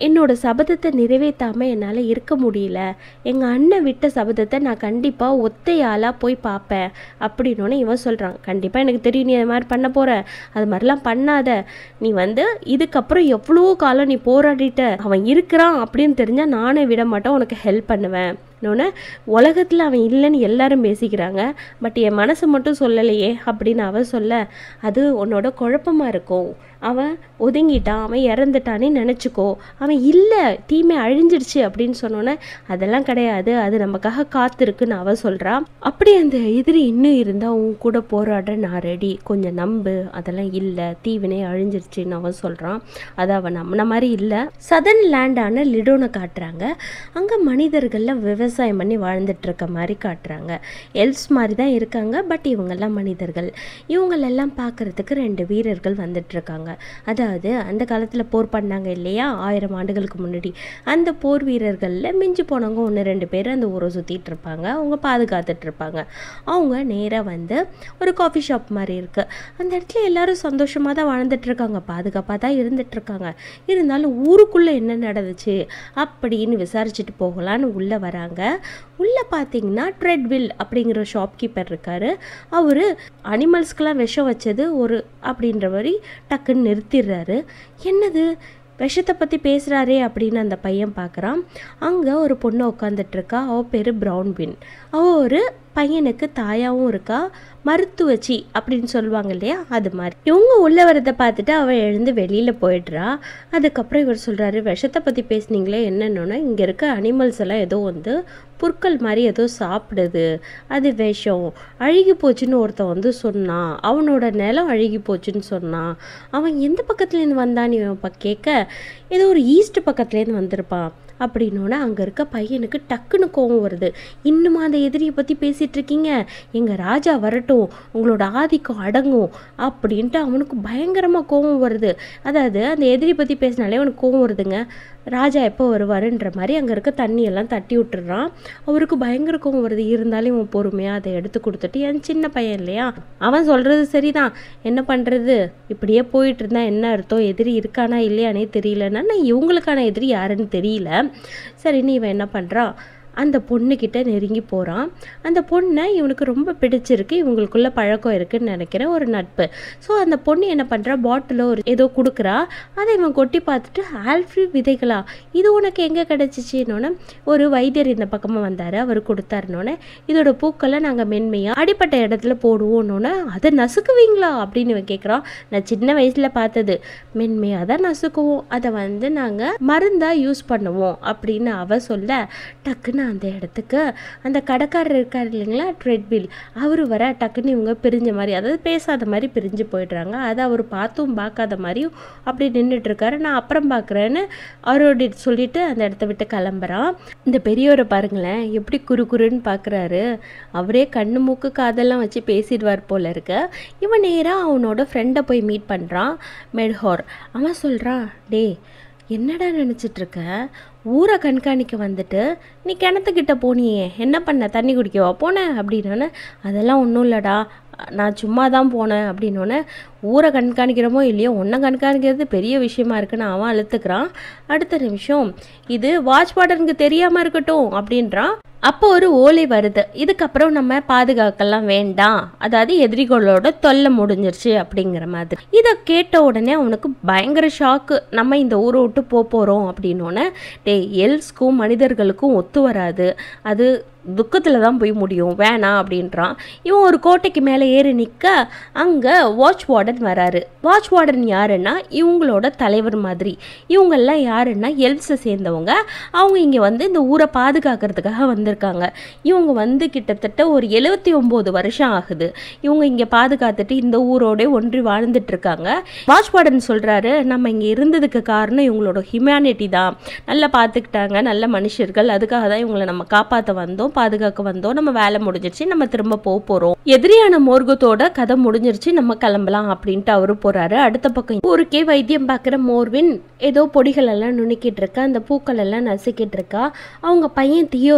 S1: என்னோட சபதத்தை நிறைவேற்றாமல் என்னால் இருக்க முடியல எங்கள் அண்ணன் விட்ட சபதத்தை நான் கண்டிப்பாக ஒத்தையாளாக போய் பார்ப்பேன் அப்படின்னோடனே இவன் சொல்கிறான் கண்டிப்பாக எனக்கு தெரியும் நீ அது மாதிரி பண்ண போகிற அது மாதிரிலாம் பண்ணாத நீ வந்து இதுக்கப்புறம் எவ்வளோ காலம் நீ போராடிட்ட அவன் இருக்கிறான் அப்படின்னு தெரிஞ்சால் நானே விட மாட்டேன் உனக்கு ஹெல்ப் பண்ணுவேன் இன்னொன்று உலகத்தில் அவன் இல்லைன்னு எல்லாரும் பேசிக்கிறாங்க பட் என் மனசு மட்டும் சொல்லலையே அப்படின்னு அவன் சொல்ல அது உன்னோட குழப்பமா இருக்கும் அவன் ஒதுங்கிட்டான் அவன் இறந்துட்டானே நினச்சிக்கோ அவன் இல்லை தீமை அழிஞ்சிருச்சு அப்படின்னு சொன்னோன்னே அதெல்லாம் கிடையாது அது நமக்காக காத்திருக்குன்னு அவன் சொல்கிறான் அப்படி அந்த எதிரி இன்னும் இருந்தால் உன் கூட போராட நான் ரெடி கொஞ்சம் நம்பு அதெல்லாம் இல்லை தீவினை அழிஞ்சிருச்சுன்னு அவன் சொல்கிறான் அது அவன் நம்பின மாதிரி இல்லை சதன் லேண்டான லிடோனை காட்டுறாங்க அங்கே மனிதர்கள்லாம் விவசாயம் பண்ணி வாழ்ந்துட்டு இருக்க மாதிரி காட்டுறாங்க எல்ஸ் மாதிரி தான் இருக்காங்க பட் இவங்கெல்லாம் மனிதர்கள் இவங்களெல்லாம் பார்க்கறதுக்கு ரெண்டு வீரர்கள் வந்துட்டு இருக்காங்க அதாவது அந்த காலத்தில் போர் பண்ணாங்க இல்லையா ஆயிரம் ஆண்டுகளுக்கு முன்னாடி அந்த போர் வீரர்களில் மிஞ்சி போனவங்க ஒன்று ரெண்டு பேர் அந்த ஊரை சுற்றிட்டு இருப்பாங்க அவங்க பாதுகாத்துட்டு இருப்பாங்க அவங்க நேராக வந்து ஒரு காஃபி ஷாப் மாதிரி இருக்குது அந்த இடத்துல எல்லாரும் சந்தோஷமாக தான் வாழ்ந்துட்டு இருக்காங்க பாதுகாப்பாக தான் இருந்துட்டு இருக்காங்க இருந்தாலும் ஊருக்குள்ளே என்ன நடந்துச்சு அப்படின்னு விசாரிச்சுட்டு போகலான்னு உள்ளே வராங்க உள்ளே பார்த்தீங்கன்னா ட்ரெட்வில் அப்படிங்கிற ஷாப்கீப்பர் இருக்காரு அவர் அனிமல்ஸ்க்கெலாம் விஷம் வச்சது ஒரு அப்படின்ற மாதிரி டக்குன்னு நிறுத்திடுறாரு என்னது விஷத்தை பற்றி பேசுகிறாரே அப்படின்னு அந்த பையன் பார்க்குறான் அங்கே ஒரு பொண்ணு உட்காந்துட்ருக்கா அவள் பேர் ப்ரௌன்வின் அவள் ஒரு பையனுக்கு தாயாகவும் இருக்கா மருத்துவச்சி அப்படின்னு சொல்லுவாங்க இல்லையா அது மாதிரி இவங்க உள்ள வரதை பார்த்துட்டு அவள் எழுந்து வெளியில் போயிடுறா அதுக்கப்புறம் இவர் சொல்கிறாரு விஷத்தை பற்றி பேசுனீங்களே என்னன்னொன்னா இங்கே இருக்க அனிமல்ஸ் எல்லாம் ஏதோ வந்து புற்கள் மாதிரி ஏதோ சாப்பிடுது அது விஷம் அழுகி போச்சுன்னு ஒருத்தன் வந்து சொன்னான் அவனோட நிலம் அழுகி போச்சுன்னு சொன்னான் அவன் எந்த பக்கத்துலேருந்து வந்தான்னு இவன் இப்போ கேட்க ஏதோ ஒரு ஈஸ்ட் பக்கத்துலேருந்து வந்திருப்பான் அப்படின்னோடனே அங்கே இருக்க பையனுக்கு டக்குன்னு கோவம் வருது இன்னுமா அந்த எதிரியை பற்றி பேசிகிட்டு இருக்கீங்க எங்கள் ராஜா வரட்டும் உங்களோட ஆதிக்கம் அடங்கும் அப்படின்ட்டு அவனுக்கு பயங்கரமாக கோவம் வருது அதாவது அந்த எதிரி பற்றி பேசினாலே அவனுக்கு கோவம் வருதுங்க ராஜா எப்போ வருவாருன்ற மாதிரி அங்கே இருக்க தண்ணியெல்லாம் தட்டி விட்டுறான் அவருக்கு பயங்கர கோவம் வருது இருந்தாலும் இவன் பொறுமையாக அதை எடுத்து கொடுத்துட்டு என் சின்ன பையன் இல்லையா அவன் சொல்கிறது சரிதான் என்ன பண்ணுறது இப்படியே போயிட்டு இருந்தா என்ன அர்த்தம் எதிரி இருக்கானா இல்லையானே தெரியலன்னா நான் இவங்களுக்கான எதிரி யாருன்னு தெரியல சரின்னு இவன் என்ன பண்ணுறான் அந்த பொண்ணுக்கிட்ட நெருங்கி போகிறான் அந்த பொண்ணை இவனுக்கு ரொம்ப பிடிச்சிருக்கு இவங்களுக்குள்ள பழக்கம் இருக்குன்னு நினைக்கிறேன் ஒரு நட்பு ஸோ அந்த பொண்ணு என்ன பண்ணுறா பாட்டிலில் ஒரு ஏதோ கொடுக்குறா அதை இவன் கொட்டி பார்த்துட்டு ஆல்ஃப்ரி விதைகளா இது உனக்கு எங்கே கிடச்சிச்சின்னொன்னே ஒரு வைத்தியர் இந்த பக்கமாக வந்தார் அவர் கொடுத்தாருனோடனே இதோட பூக்களை நாங்கள் மென்மையாக அடிப்பட்ட இடத்துல போடுவோன்னொன்னே அதை நசுக்குவீங்களா அப்படின்னு இவன் கேட்குறான் நான் சின்ன வயசில் பார்த்தது மென்மையாக தான் நசுக்குவோம் அதை வந்து நாங்கள் மருந்தாக யூஸ் பண்ணுவோம் அப்படின்னு அவ சொல்ல டக்குன்னு அந்த இடத்துக்கு அந்த கடைக்காரர் இருக்கார் இல்லைங்களா ட்ரெட்பில் அவர் வர டக்குன்னு இவங்க பிரிஞ்ச மாதிரி அதாவது பேசாத மாதிரி பிரிஞ்சு போயிடுறாங்க அதை அவர் பார்த்தும் பார்க்காத மாதிரியும் அப்படி நின்றுட்டு இருக்காரு நான் அப்புறம் பார்க்குறேன்னு அவரோட சொல்லிட்டு அந்த இடத்த விட்டு கிளம்புறான் இந்த பெரியவரை பாருங்களேன் எப்படி குறு குறுன்னு பார்க்குறாரு அவரே கண்ணு மூக்கு காதெல்லாம் வச்சு பேசிடுவார் போல இருக்க இவன் நேராக அவனோட ஃப்ரெண்டை போய் மீட் பண்ணுறான் மெட்ஹோர் அவன் சொல்கிறான் டேய் என்னடா நினச்சிட்டு இருக்க ஊரை கண்காணிக்க வந்துட்டு நீ கிணத்துக்கிட்ட போனியே என்ன பண்ண தண்ணி குடிக்கவா போனேன் அப்படின்னோடனே அதெல்லாம் ஒன்றும் இல்லைடா நான் சும்மா தான் போனேன் அப்படின்னோடனே ஊரை கண்காணிக்கிறோமோ இல்லையோ ஒன்றை கண்காணிக்கிறது பெரிய விஷயமா இருக்குன்னு அவன் அழுத்துக்கிறான் அடுத்த நிமிஷம் இது வாட்ச் வார்டனுக்கு தெரியாமல் இருக்கட்டும் அப்படின்றான் அப்போ ஒரு ஓலை வருது இதுக்கப்புறம் நம்ம பாதுகாக்கலாம் வேண்டாம் அதாவது எதிரிகளோட தொல்லை முடிஞ்சிருச்சு அப்படிங்கிற மாதிரி இதை கேட்ட உடனே அவனுக்கு பயங்கர ஷாக்கு நம்ம இந்த ஊரை விட்டு போக போகிறோம் அப்படின்னோடனே டேய் எல்ஸ்க்கும் மனிதர்களுக்கும் ஒத்து வராது அது துக்கத்தில் தான் போய் முடியும் வேணாம் அப்படின்றான் இவன் ஒரு கோட்டைக்கு மேலே ஏறி நிற்க அங்கே வாட்ச் வார்டன் வராரு வாட்ச் வார்டன் யாருன்னா இவங்களோட தலைவர் மாதிரி இவங்கெல்லாம் யாருன்னா எல்ஸை சேர்ந்தவங்க அவங்க இங்கே வந்து இந்த ஊரை பாதுகாக்கிறதுக்காக வந்திருக்காங்க இவங்க வந்து கிட்டத்தட்ட ஒரு எழுபத்தி ஒம்பது வருஷம் ஆகுது இவங்க இங்கே பாதுகாத்துட்டு இந்த ஊரோட ஒன்றி வாழ்ந்துட்டு இருக்காங்க வாட்ச் வார்டன் சொல்கிறாரு நம்ம இங்கே இருந்ததுக்கு காரணம் இவங்களோட ஹியூமனிட்டி தான் நல்லா பார்த்துக்கிட்டாங்க நல்ல மனுஷர்கள் அதுக்காக தான் இவங்களை நம்ம காப்பாற்ற வந்தோம் பாதுகாக்க வந்தோம் நம்ம வேலை முடிஞ்சிருச்சு நம்ம திரும்ப போக போகிறோம் எதிரியான மோர்கத்தோட கதை முடிஞ்சிருச்சு நம்ம கிளம்பலாம் அப்படின்ட்டு அவரு போறாரு அடுத்த பக்கம் ஊருக்கே வைத்தியம் பார்க்குற மோர்வின் ஏதோ பொடிகள் எல்லாம் நுணுக்கிட்டு இருக்கா அந்த பூக்கள் எல்லாம் நசுக்கிட்டு இருக்கா அவங்க பையன் தியோ இருக்கான்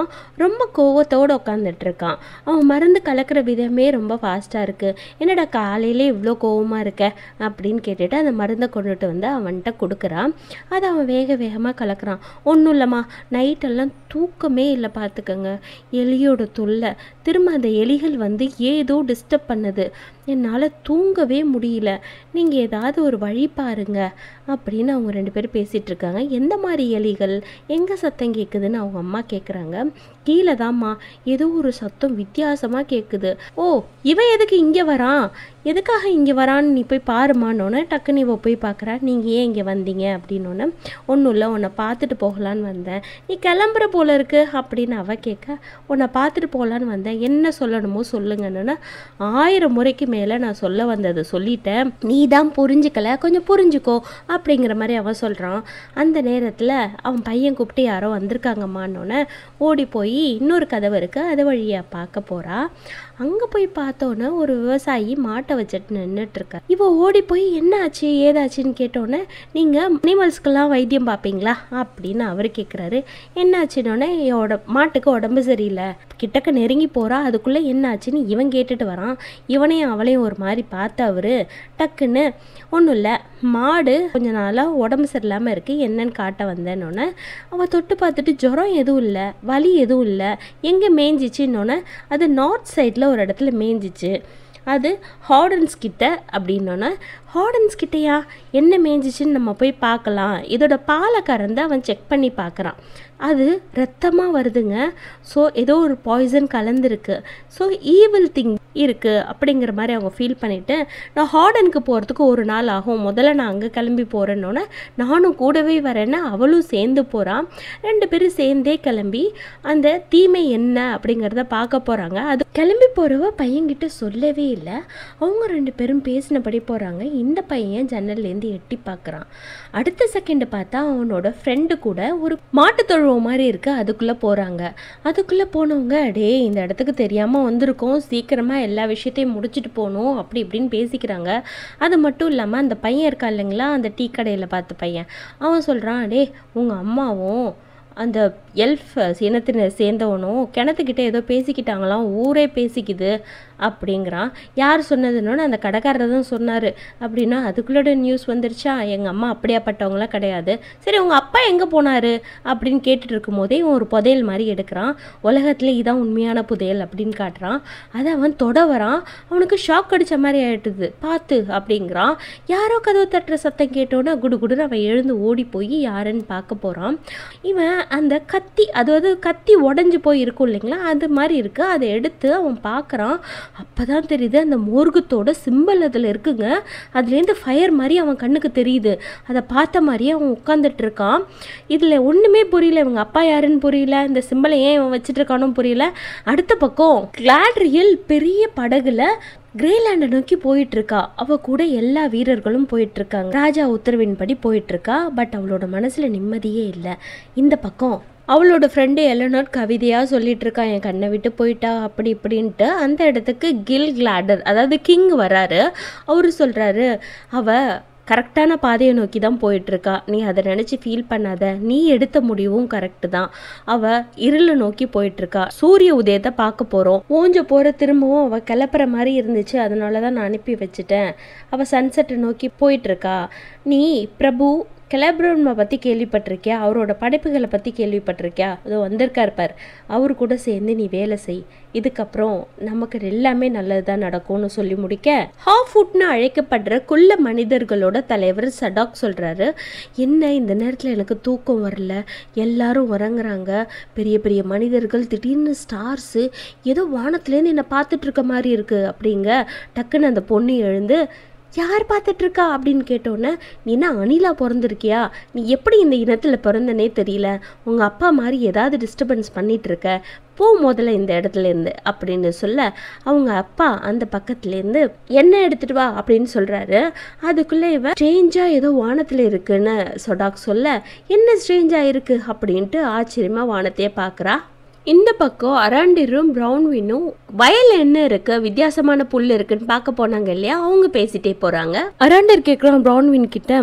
S1: பார்க்குறான் ரொம்ப கோவத்தோடு உட்காந்துட்டு இருக்கான் அவன் மருந்து கலக்கிற விதமே ரொம்ப ஃபாஸ்ட்டாக இருக்குது என்னடா காலையிலே இவ்வளோ கோவமாக இருக்க அப்படின்னு கேட்டுட்டு அந்த மருந்தை கொண்டுட்டு வந்து அவன்கிட்ட கொடுக்குறான் அதை அவன் வேக வேகமாக கலக்குறான் ஒன்றும் இல்லைம்மா நைட்டெல்லாம் தூக்கமே இல்லை பார்த்துக்கங்க எலியோட தொல்லை திரும்ப அந்த எலிகள் வந்து ஏதோ டிஸ்டர்ப் பண்ணுது என்னால் தூங்கவே முடியல நீங்கள் ஏதாவது ஒரு வழி பாருங்க அப்படின்னு அவங்க ரெண்டு பேரும் பேசிகிட்டு இருக்காங்க எந்த மாதிரி எலிகள் எங்கே சத்தம் கேட்குதுன்னு அவங்க அம்மா கேட்குறாங்க கீழே தாம்மா ஏதோ ஒரு சத்தம் வித்தியாசமாக கேட்குது ஓ இவன் எதுக்கு இங்கே வரான் எதுக்காக இங்கே வரான்னு நீ போய் பாருமான்னொன்னே டக்குன்னு இவ போய் பார்க்குறா நீங்கள் ஏன் இங்கே வந்தீங்க அப்படின்னோடனே ஒன்றும் இல்லை உன்னை பார்த்துட்டு போகலான்னு வந்தேன் நீ கிளம்புற போல இருக்கு அப்படின்னு அவ கேட்க உன்னை பார்த்துட்டு போகலான்னு வந்தேன் என்ன சொல்லணுமோ சொல்லுங்கன்னு ஆயிரம் முறைக்கு மேலே நான் சொல்ல வந்ததை சொல்லிட்டேன் நீ தான் புரிஞ்சுக்கல கொஞ்சம் புரிஞ்சுக்கோ அப்படிங்கிற மாதிரி அவன் சொல்கிறான் அந்த நேரத்தில் அவன் பையன் கூப்பிட்டு யாரோ வந்திருக்காங்கம்மான்னொன்னே ஓடி போய் இன்னொரு கதவு இருக்குது அது வழியாக பார்க்க போகிறா அங்கே போய் பார்த்தோன்னே ஒரு விவசாயி மாட்டை வச்சுட்டு நின்றுட்டு இருக்கா இவ ஓடி போய் என்ன ஆச்சு ஏதாச்சுன்னு கேட்டோன்னே நீங்கள் அனிமல்ஸ்க்கெல்லாம் வைத்தியம் பார்ப்பீங்களா அப்படின்னு அவர் கேட்குறாரு என்ன ஆச்சுன்னொன்னே என்னோட மாட்டுக்கு உடம்பு சரியில்லை கிட்டக்க நெருங்கி போகிறா அதுக்குள்ளே என்ன ஆச்சுன்னு இவன் கேட்டுட்டு வரான் இவனையும் அவளையும் ஒரு மாதிரி பார்த்து அவரு டக்குன்னு ஒன்றும் இல்லை மாடு கொஞ்ச நாளாக உடம்பு சரியில்லாமல் இருக்குது என்னன்னு காட்ட வந்தேன்னொன்னே அவள் தொட்டு பார்த்துட்டு ஜுரம் எதுவும் இல்லை வலி எதுவும் இல்லை எங்கே மேய்ஞ்சிச்சின்னொன்னே அது நார்த் சைடில் ஒரு இடத்துல மேய்ஞ்சிச்சு அது ஹார்டன்ஸ் கிட்ட அப்படின்னோன்னே ஹார்டன்ஸ் கிட்டயா என்ன மேய்ஞ்சிச்சின்னு நம்ம போய் பார்க்கலாம் இதோட பாலை கறந்து அவன் செக் பண்ணி பார்க்குறான் அது ரத்தமாக வருதுங்க ஸோ ஏதோ ஒரு பாய்சன் கலந்துருக்கு ஸோ ஈவில் திங் இருக்குது அப்படிங்கிற மாதிரி அவங்க ஃபீல் பண்ணிவிட்டு நான் ஹார்டனுக்கு போகிறதுக்கு ஒரு நாள் ஆகும் முதல்ல நான் அங்கே கிளம்பி போகிறேன்னொன்னே நானும் கூடவே வரேன்னு அவளும் சேர்ந்து போகிறான் ரெண்டு பேரும் சேர்ந்தே கிளம்பி அந்த தீமை என்ன அப்படிங்கிறத பார்க்க போகிறாங்க அது கிளம்பி போகிறவ பையன்கிட்ட சொல்லவே இல்லை அவங்க ரெண்டு பேரும் பேசினபடி போகிறாங்க இந்த பையன் ஜன்னல்லேருந்து எட்டி பார்க்குறான் அடுத்த செகண்ட் பார்த்தா அவனோட ஃப்ரெண்டு கூட ஒரு மாட்டு தொழுவம் மாதிரி இருக்குது அதுக்குள்ளே போகிறாங்க அதுக்குள்ளே போனவங்க டே இந்த இடத்துக்கு தெரியாமல் வந்திருக்கோம் சீக்கிரமாக எல்லா விஷயத்தையும் முடிச்சுட்டு போகணும் அப்படி இப்படின்னு பேசிக்கிறாங்க அது மட்டும் இல்லாமல் அந்த பையன் இருக்கா இல்லைங்களா அந்த டீ கடையில் பார்த்த பையன் அவன் சொல்கிறான் டே உங்கள் அம்மாவும் அந்த எல்ஃப் இனத்தினர் சேர்ந்தவனும் கிணத்துக்கிட்ட ஏதோ பேசிக்கிட்டாங்களாம் ஊரே பேசிக்குது அப்படிங்கிறான் யார் சொன்னதுன்னு அந்த கடைக்காரர் தான் சொன்னார் அப்படின்னா அதுக்குள்ளோட நியூஸ் வந்துருச்சா எங்கள் அம்மா அப்படியாப்பட்டவங்களாம் கிடையாது சரி உங்கள் அப்பா எங்கே போனார் அப்படின்னு கேட்டுட்டு இருக்கும் போதே இவன் ஒரு புதையல் மாதிரி எடுக்கிறான் உலகத்தில் இதான் உண்மையான புதையல் அப்படின்னு காட்டுறான் அதை அவன் தொட வரான் அவனுக்கு ஷாக் அடித்த மாதிரி ஆயிட்டுது பார்த்து அப்படிங்கிறான் யாரோ கதவு தட்டுற சத்தம் கேட்டோன்னே குடு குடுன்னு அவன் எழுந்து ஓடி போய் யாருன்னு பார்க்க போகிறான் இவன் அந்த கத்தி அதாவது கத்தி உடஞ்சி போய் இருக்கும் இல்லைங்களா அது மாதிரி இருக்குது அதை எடுத்து அவன் பார்க்குறான் அப்போ தான் தெரியுது அந்த மோர்கத்தோட சிம்பிள் அதில் இருக்குங்க அதுலேருந்து ஃபயர் மாதிரி அவன் கண்ணுக்கு தெரியுது அதை பார்த்த மாதிரியே அவன் உட்காந்துட்டு இருக்கான் இதில் ஒன்றுமே புரியல இவங்க அப்பா யாருன்னு புரியல இந்த சிம்பிளை ஏன் இவன் வச்சுட்டு இருக்கானும் புரியல அடுத்த பக்கம் கிளாட்ரியல் பெரிய படகுல கிரேலாண்டை நோக்கி போயிட்டு இருக்கா அவ கூட எல்லா வீரர்களும் போயிட்டு இருக்காங்க ராஜா உத்தரவின்படி போயிட்டு இருக்கா பட் அவளோட மனசுல நிம்மதியே இல்லை இந்த பக்கம் அவளோட ஃப்ரெண்டு எலனோட் கவிதையாக சொல்லிட்டு இருக்கா என் கண்ணை விட்டு போயிட்டா அப்படி இப்படின்ட்டு அந்த இடத்துக்கு கில் கிளாடர் அதாவது கிங் வராரு அவரு சொல்றாரு அவ கரெக்டான பாதையை நோக்கி தான் போயிட்டுருக்கா நீ அதை நினச்சி ஃபீல் பண்ணாத நீ எடுத்த முடிவும் கரெக்டு தான் அவ இருளை நோக்கி போயிட்டுருக்கா சூரிய உதயத்தை பார்க்க போகிறோம் ஊஞ்ச போகிற திரும்பவும் அவள் கிளப்புற மாதிரி இருந்துச்சு அதனால தான் நான் அனுப்பி வச்சுட்டேன் அவள் சன்செட்டை நோக்கி போயிட்டுருக்கா நீ பிரபு கெலப்ரோன்மை பற்றி கேள்விப்பட்டிருக்கியா அவரோட படைப்புகளை பற்றி கேள்விப்பட்டிருக்கியா அதோ வந்திருக்கார் பார் அவர் கூட சேர்ந்து நீ வேலை செய் இதுக்கப்புறம் நமக்கு எல்லாமே நல்லது தான் நடக்கும்னு சொல்லி முடிக்க ஹாஃபுட்னு அழைக்கப்படுற குள்ள மனிதர்களோட தலைவர் சடாக் சொல்கிறாரு என்ன இந்த நேரத்தில் எனக்கு தூக்கம் வரல எல்லாரும் உறங்குறாங்க பெரிய பெரிய மனிதர்கள் திடீர்னு ஸ்டார்ஸு ஏதோ வானத்துலேருந்து என்னை பார்த்துட்டு இருக்க மாதிரி இருக்குது அப்படிங்க டக்குன்னு அந்த பொண்ணு எழுந்து யார் பார்த்துட்டு இருக்கா அப்படின்னு கேட்டோன்னே நீ என்ன அணிலா பிறந்திருக்கியா நீ எப்படி இந்த இனத்தில் பிறந்தனே தெரியல உங்கள் அப்பா மாதிரி ஏதாவது டிஸ்டர்பன்ஸ் பண்ணிட்டு இருக்க போ முதல்ல இந்த இடத்துல இருந்து அப்படின்னு சொல்ல அவங்க அப்பா அந்த பக்கத்துலேருந்து என்ன எடுத்துட்டு வா அப்படின்னு சொல்கிறாரு அதுக்குள்ளே இவன் ஸ்ட்ரேஞ்சாக ஏதோ வானத்தில் இருக்குன்னு சொடாக் சொல்ல என்ன ஸ்ட்ரேஞ்சாக இருக்கு அப்படின்ட்டு ஆச்சரியமாக வானத்தையே பார்க்குறா இந்த பக்கம் அராண்டிரும் ப்ரௌன்வினும் வயல் என்ன இருக்கு வித்தியாசமான புல் இருக்குன்னு பார்க்க போனாங்க இல்லையா அவங்க பேசிட்டே போறாங்க அராண்டர் கேட்குறான் ப்ரௌன்வின் கிட்ட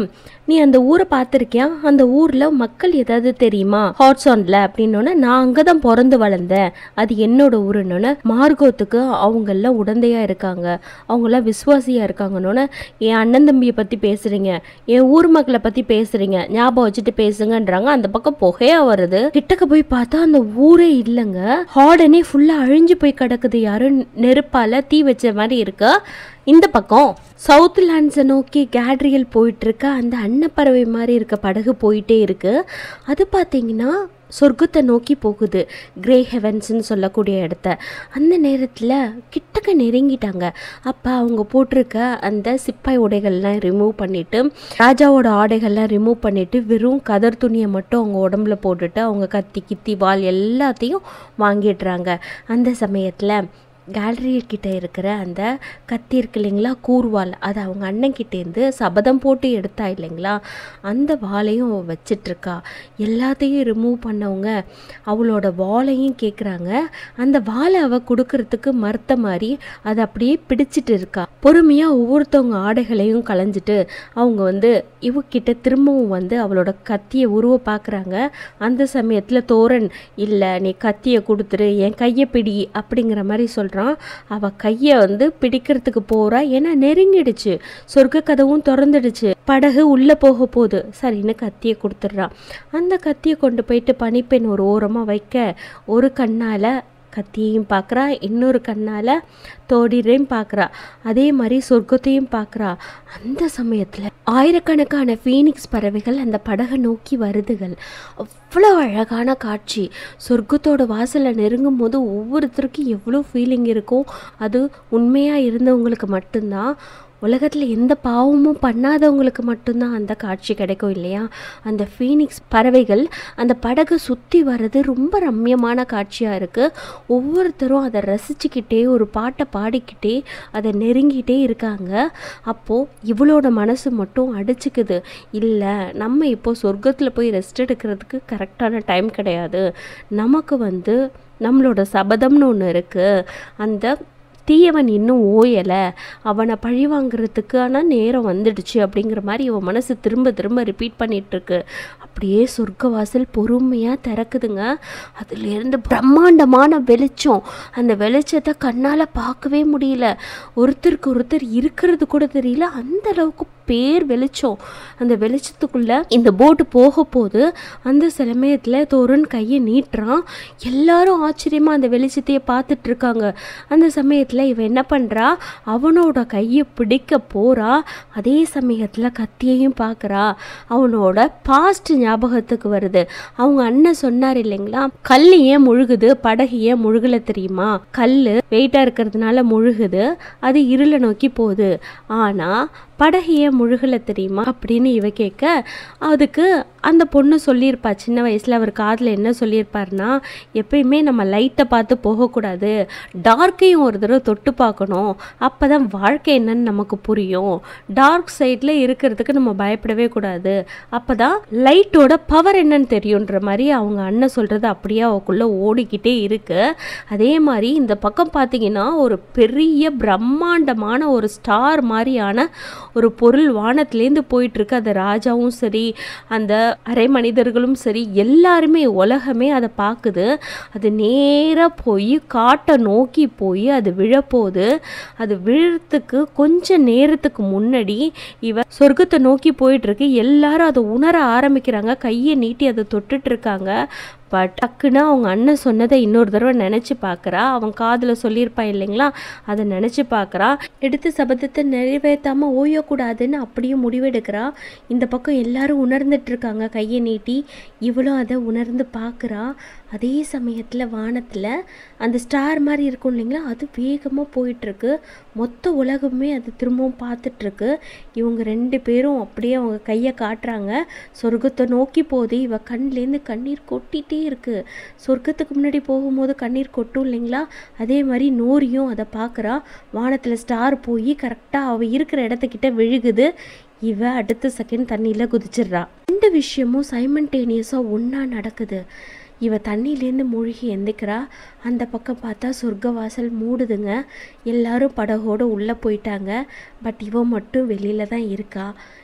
S1: நீ அந்த ஊரை பார்த்துருக்கியா அந்த ஊரில் மக்கள் ஏதாவது தெரியுமா ஹாட்ஸான்ல அப்படின்னோடனே நான் அங்கே தான் பிறந்து வளர்ந்தேன் அது என்னோட ஊருன்னொன்னே மார்கோத்துக்கு அவங்கெல்லாம் உடந்தையாக இருக்காங்க அவங்கெல்லாம் விசுவாசியாக இருக்காங்கன்னொன்னே என் அண்ணன் தம்பியை பற்றி பேசுகிறீங்க என் ஊர் மக்களை பற்றி பேசுகிறீங்க ஞாபகம் வச்சுட்டு பேசுங்கன்றாங்க அந்த பக்கம் புகையா வருது கிட்டக்க போய் பார்த்தா அந்த ஊரே இல்லைங்க ஹார்டனே ஃபுல்லாக அழிஞ்சு போய் கிடக்குது யாரும் நெருப்பால் தீ வச்ச மாதிரி இருக்கு இந்த பக்கம் சவுத் லேண்ட்ஸை நோக்கி கேட்ரியல் போயிட்டு இருக்க அந்த அன்னப்பறவை மாதிரி இருக்க படகு போயிட்டே இருக்கு அது பார்த்தீங்கன்னா சொர்க்கத்தை நோக்கி போகுது கிரே ஹெவன்ஸ்னு சொல்லக்கூடிய இடத்த அந்த நேரத்தில் கிட்டக்க நெருங்கிட்டாங்க அப்போ அவங்க போட்டிருக்க அந்த சிப்பாய் உடைகள்லாம் ரிமூவ் பண்ணிட்டு ராஜாவோட ஆடைகள்லாம் ரிமூவ் பண்ணிட்டு வெறும் கதர் துணியை மட்டும் அவங்க உடம்புல போட்டுட்டு அவங்க கத்தி கித்தி வால் எல்லாத்தையும் வாங்கிடுறாங்க அந்த சமயத்தில் கேலரி கிட்ட இருக்கிற அந்த கத்தி இருக்கு இல்லைங்களா கூர்வால் அது அவங்க அண்ணன் கிட்டேருந்து சபதம் போட்டு எடுத்தா இல்லைங்களா அந்த வாளையும் அவ வச்சிட்ருக்கா எல்லாத்தையும் ரிமூவ் பண்ணவங்க அவளோட வாளையும் கேட்குறாங்க அந்த வாளை அவ கொடுக்கறதுக்கு மறுத்த மாதிரி அதை அப்படியே பிடிச்சிட்டு இருக்கா பொறுமையாக ஒவ்வொருத்தவங்க ஆடைகளையும் களைஞ்சிட்டு அவங்க வந்து இவகிட்ட திரும்பவும் வந்து அவளோட கத்தியை உருவ பார்க்குறாங்க அந்த சமயத்தில் தோரன் இல்லை நீ கத்தியை கொடுத்துரு என் கையை பிடி அப்படிங்கிற மாதிரி சொல்கிறான் அவள் கையை வந்து பிடிக்கிறதுக்கு போகிறா ஏன்னா நெருங்கிடுச்சு சொர்க்க கதவும் திறந்துடுச்சு படகு உள்ளே போக போகுது சரின்னு கத்தியை கொடுத்துட்றான் அந்த கத்தியை கொண்டு போயிட்டு பனிப்பெண் ஒரு ஓரமாக வைக்க ஒரு கண்ணால் கத்தியையும் பார்க்குறா இன்னொரு கண்ணால் தோடிரையும் பார்க்குறா அதே மாதிரி சொர்க்கத்தையும் பார்க்குறா அந்த சமயத்தில் ஆயிரக்கணக்கான ஃபீனிக்ஸ் பறவைகள் அந்த படகை நோக்கி வருதுகள் அவ்வளோ அழகான காட்சி சொர்க்கத்தோட வாசலை நெருங்கும் போது ஒவ்வொருத்தருக்கும் எவ்வளோ ஃபீலிங் இருக்கும் அது உண்மையாக இருந்தவங்களுக்கு மட்டும்தான் உலகத்தில் எந்த பாவமும் பண்ணாதவங்களுக்கு மட்டும்தான் அந்த காட்சி கிடைக்கும் இல்லையா அந்த ஃபீனிக்ஸ் பறவைகள் அந்த படகை சுற்றி வர்றது ரொம்ப ரம்யமான காட்சியாக இருக்குது ஒவ்வொருத்தரும் அதை ரசிச்சுக்கிட்டே ஒரு பாட்டை பாடிக்கிட்டே அதை நெருங்கிட்டே இருக்காங்க அப்போது இவளோட மனசு மட்டும் அடிச்சுக்குது இல்லை நம்ம இப்போ சொர்க்கத்தில் போய் ரெஸ்ட் எடுக்கிறதுக்கு கரெக்டான டைம் கிடையாது நமக்கு வந்து நம்மளோட சபதம்னு ஒன்று இருக்குது அந்த தீயவன் இன்னும் ஓயலை அவனை பழி வாங்குறதுக்கான நேரம் வந்துடுச்சு அப்படிங்கிற மாதிரி இவன் மனசு திரும்ப திரும்ப ரிப்பீட் பண்ணிட்டு இருக்கு அப்படியே சொர்க்கவாசல் பொறுமையாக திறக்குதுங்க அதுலேருந்து பிரம்மாண்டமான வெளிச்சம் அந்த வெளிச்சத்தை கண்ணால் பார்க்கவே முடியல ஒருத்தருக்கு ஒருத்தர் இருக்கிறது கூட தெரியல அந்த அளவுக்கு பேர் வெளிச்சம் அந்த வெளிச்சத்துக்குள்ள இந்த போட்டு போக போது அந்த சமயத்தில் தோரன் கையை நீட்டுறான் எல்லாரும் ஆச்சரியமா அந்த வெளிச்சத்தையே பார்த்துட்டு இருக்காங்க அந்த சமயத்தில் இவன் என்ன பண்ணுறா அவனோட கையை பிடிக்க போறா அதே சமயத்தில் கத்தியையும் பார்க்குறா அவனோட பாஸ்ட் ஞாபகத்துக்கு வருது அவங்க அண்ணன் சொன்னார் இல்லைங்களா கல் ஏன் முழுகுது படகு ஏன் முழுகல தெரியுமா கல் வெயிட்டாக இருக்கிறதுனால முழுகுது அது இருளை நோக்கி போகுது ஆனால் படகு ஏன் முழுகலை தெரியுமா அப்படின்னு இவ கேட்க அதுக்கு அந்த பொண்ணு சொல்லியிருப்பா சின்ன வயசில் அவர் காதில் என்ன சொல்லியிருப்பாருன்னா எப்பயுமே நம்ம லைட்டை பார்த்து போகக்கூடாது டார்க்கையும் ஒரு தடவை தொட்டு பார்க்கணும் அப்போ தான் வாழ்க்கை என்னன்னு நமக்கு புரியும் டார்க் சைடில் இருக்கிறதுக்கு நம்ம பயப்படவே கூடாது அப்போ தான் லைட்டோட பவர் என்னன்னு தெரியுன்ற மாதிரி அவங்க அண்ணன் சொல்கிறது அப்படியே அவக்குள்ளே ஓடிக்கிட்டே இருக்கு அதே மாதிரி இந்த பக்கம் பார்த்தீங்கன்னா ஒரு பெரிய பிரம்மாண்டமான ஒரு ஸ்டார் மாதிரியான ஒரு பொருள் வானத்துலேருந்து போயிட்டுருக்கு அந்த ராஜாவும் சரி அந்த அரை மனிதர்களும் சரி எல்லாருமே உலகமே அதை பார்க்குது அது நேராக போய் காட்டை நோக்கி போய் அது விழப்போகுது அது விழுறதுக்கு கொஞ்ச நேரத்துக்கு முன்னாடி இவ சொர்க்கத்தை நோக்கி போயிட்டுருக்கு எல்லாரும் அதை உணர ஆரம்பிக்கிறாங்க கையை நீட்டி அதை தொட்டுட்டு இருக்காங்க பட் டக்குன்னு அவங்க அண்ணன் சொன்னதை இன்னொரு தடவை நினச்சி பார்க்குறா அவன் காதில் சொல்லியிருப்பான் இல்லைங்களா அதை நினச்சி பார்க்குறா எடுத்து சபதத்தை நிறைவேற்றாமல் ஓயக்கூடாதுன்னு அப்படியே முடிவெடுக்கிறா இந்த பக்கம் எல்லாரும் உணர்ந்துட்டு இருக்காங்க கையை நீட்டி இவளும் அதை உணர்ந்து பார்க்குறா அதே சமயத்தில் வானத்தில் அந்த ஸ்டார் மாதிரி இருக்கும் இல்லைங்களா அது வேகமாக போயிட்டுருக்கு மொத்த உலகமே அது திரும்பவும் பார்த்துட்ருக்கு இவங்க ரெண்டு பேரும் அப்படியே அவங்க கையை காட்டுறாங்க சொர்க்கத்தை நோக்கி போகுது இவ கண்லேருந்து கண்ணீர் கொட்டிகிட்டே இருக்கு சொர்க்கத்துக்கு முன்னாடி போகும்போது கண்ணீர் கொட்டும் இல்லைங்களா அதே மாதிரி நோரியும் அதை பார்க்குறா வானத்தில் ஸ்டார் போய் கரெக்டாக அவள் இருக்கிற இடத்துக்கிட்ட விழுகுது இவ அடுத்த செகண்ட் தண்ணியில் குதிச்சிடுறா ரெண்டு விஷயமும் சைமன்டேனியஸாக ஒன்றா நடக்குது இவ தண்ணியிலேருந்து மூழ்கி எந்திக்கிறா அந்த பக்கம் பார்த்தா சொர்க்கவாசல் மூடுதுங்க எல்லாரும் படகோடு உள்ளே போயிட்டாங்க பட் இவ மட்டும் வெளியில தான் இருக்கா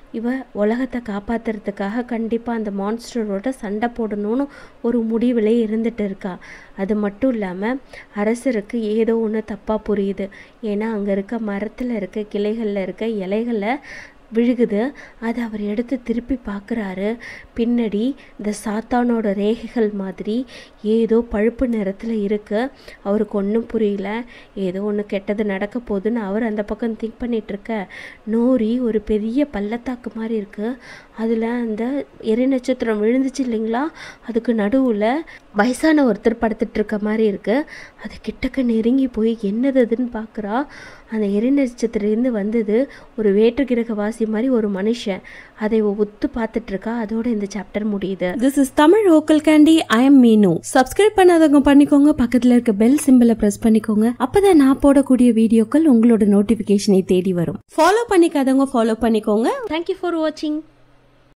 S1: இவ உலகத்தை காப்பாத்துறதுக்காக கண்டிப்பாக அந்த மான்ஸ்டரோட சண்டை போடணும்னு ஒரு முடிவில் இருந்துட்டு இருக்கா அது மட்டும் இல்லாமல் அரசருக்கு ஏதோ ஒன்று தப்பாக புரியுது ஏன்னா அங்கே இருக்க மரத்தில் இருக்க கிளைகளில் இருக்க இலைகளை விழுகுது அதை அவர் எடுத்து திருப்பி பார்க்குறாரு பின்னாடி இந்த சாத்தானோட ரேகைகள் மாதிரி ஏதோ பழுப்பு நிறத்தில் இருக்கு அவருக்கு ஒன்றும் புரியல ஏதோ ஒன்று கெட்டது நடக்க போகுதுன்னு அவர் அந்த பக்கம் திங்க் பண்ணிட்டு இருக்க நோரி ஒரு பெரிய பள்ளத்தாக்கு மாதிரி இருக்கு அதில் அந்த எரி நட்சத்திரம் விழுந்துச்சு இல்லைங்களா அதுக்கு நடுவில் வயசான ஒருத்தர் படுத்துட்டு இருக்க மாதிரி இருக்கு அது கிட்டக்க நெருங்கி போய் என்னது அதுன்னு பார்க்குறா அந்த எரி நட்சத்திரத்துலேருந்து வந்தது ஒரு வேற்று கிரகவாசி மாதிரி ஒரு மனுஷன் அதை இவ உத்து பார்த்துட்டு இருக்கா அதோட இந்த சாப்டர் முடியுது
S2: this is Tamil vocal candy I am Meenu subscribe பண்ணாதவங்க பண்ணிக்கோங்க பக்கத்துல இருக்க பெல் சிம்பிளை பிரஸ் பண்ணிக்கோங்க அப்பதான் நான் போடக்கூடிய வீடியோக்கள் உங்களோட நோட்டிபிகேஷனை தேடி வரும் ஃபாலோ பண்ணிக்காதவங்க ஃபாலோ பண்ணிக்கோங்க
S1: தேங்க்யூ ஃபார் வாட்சிங்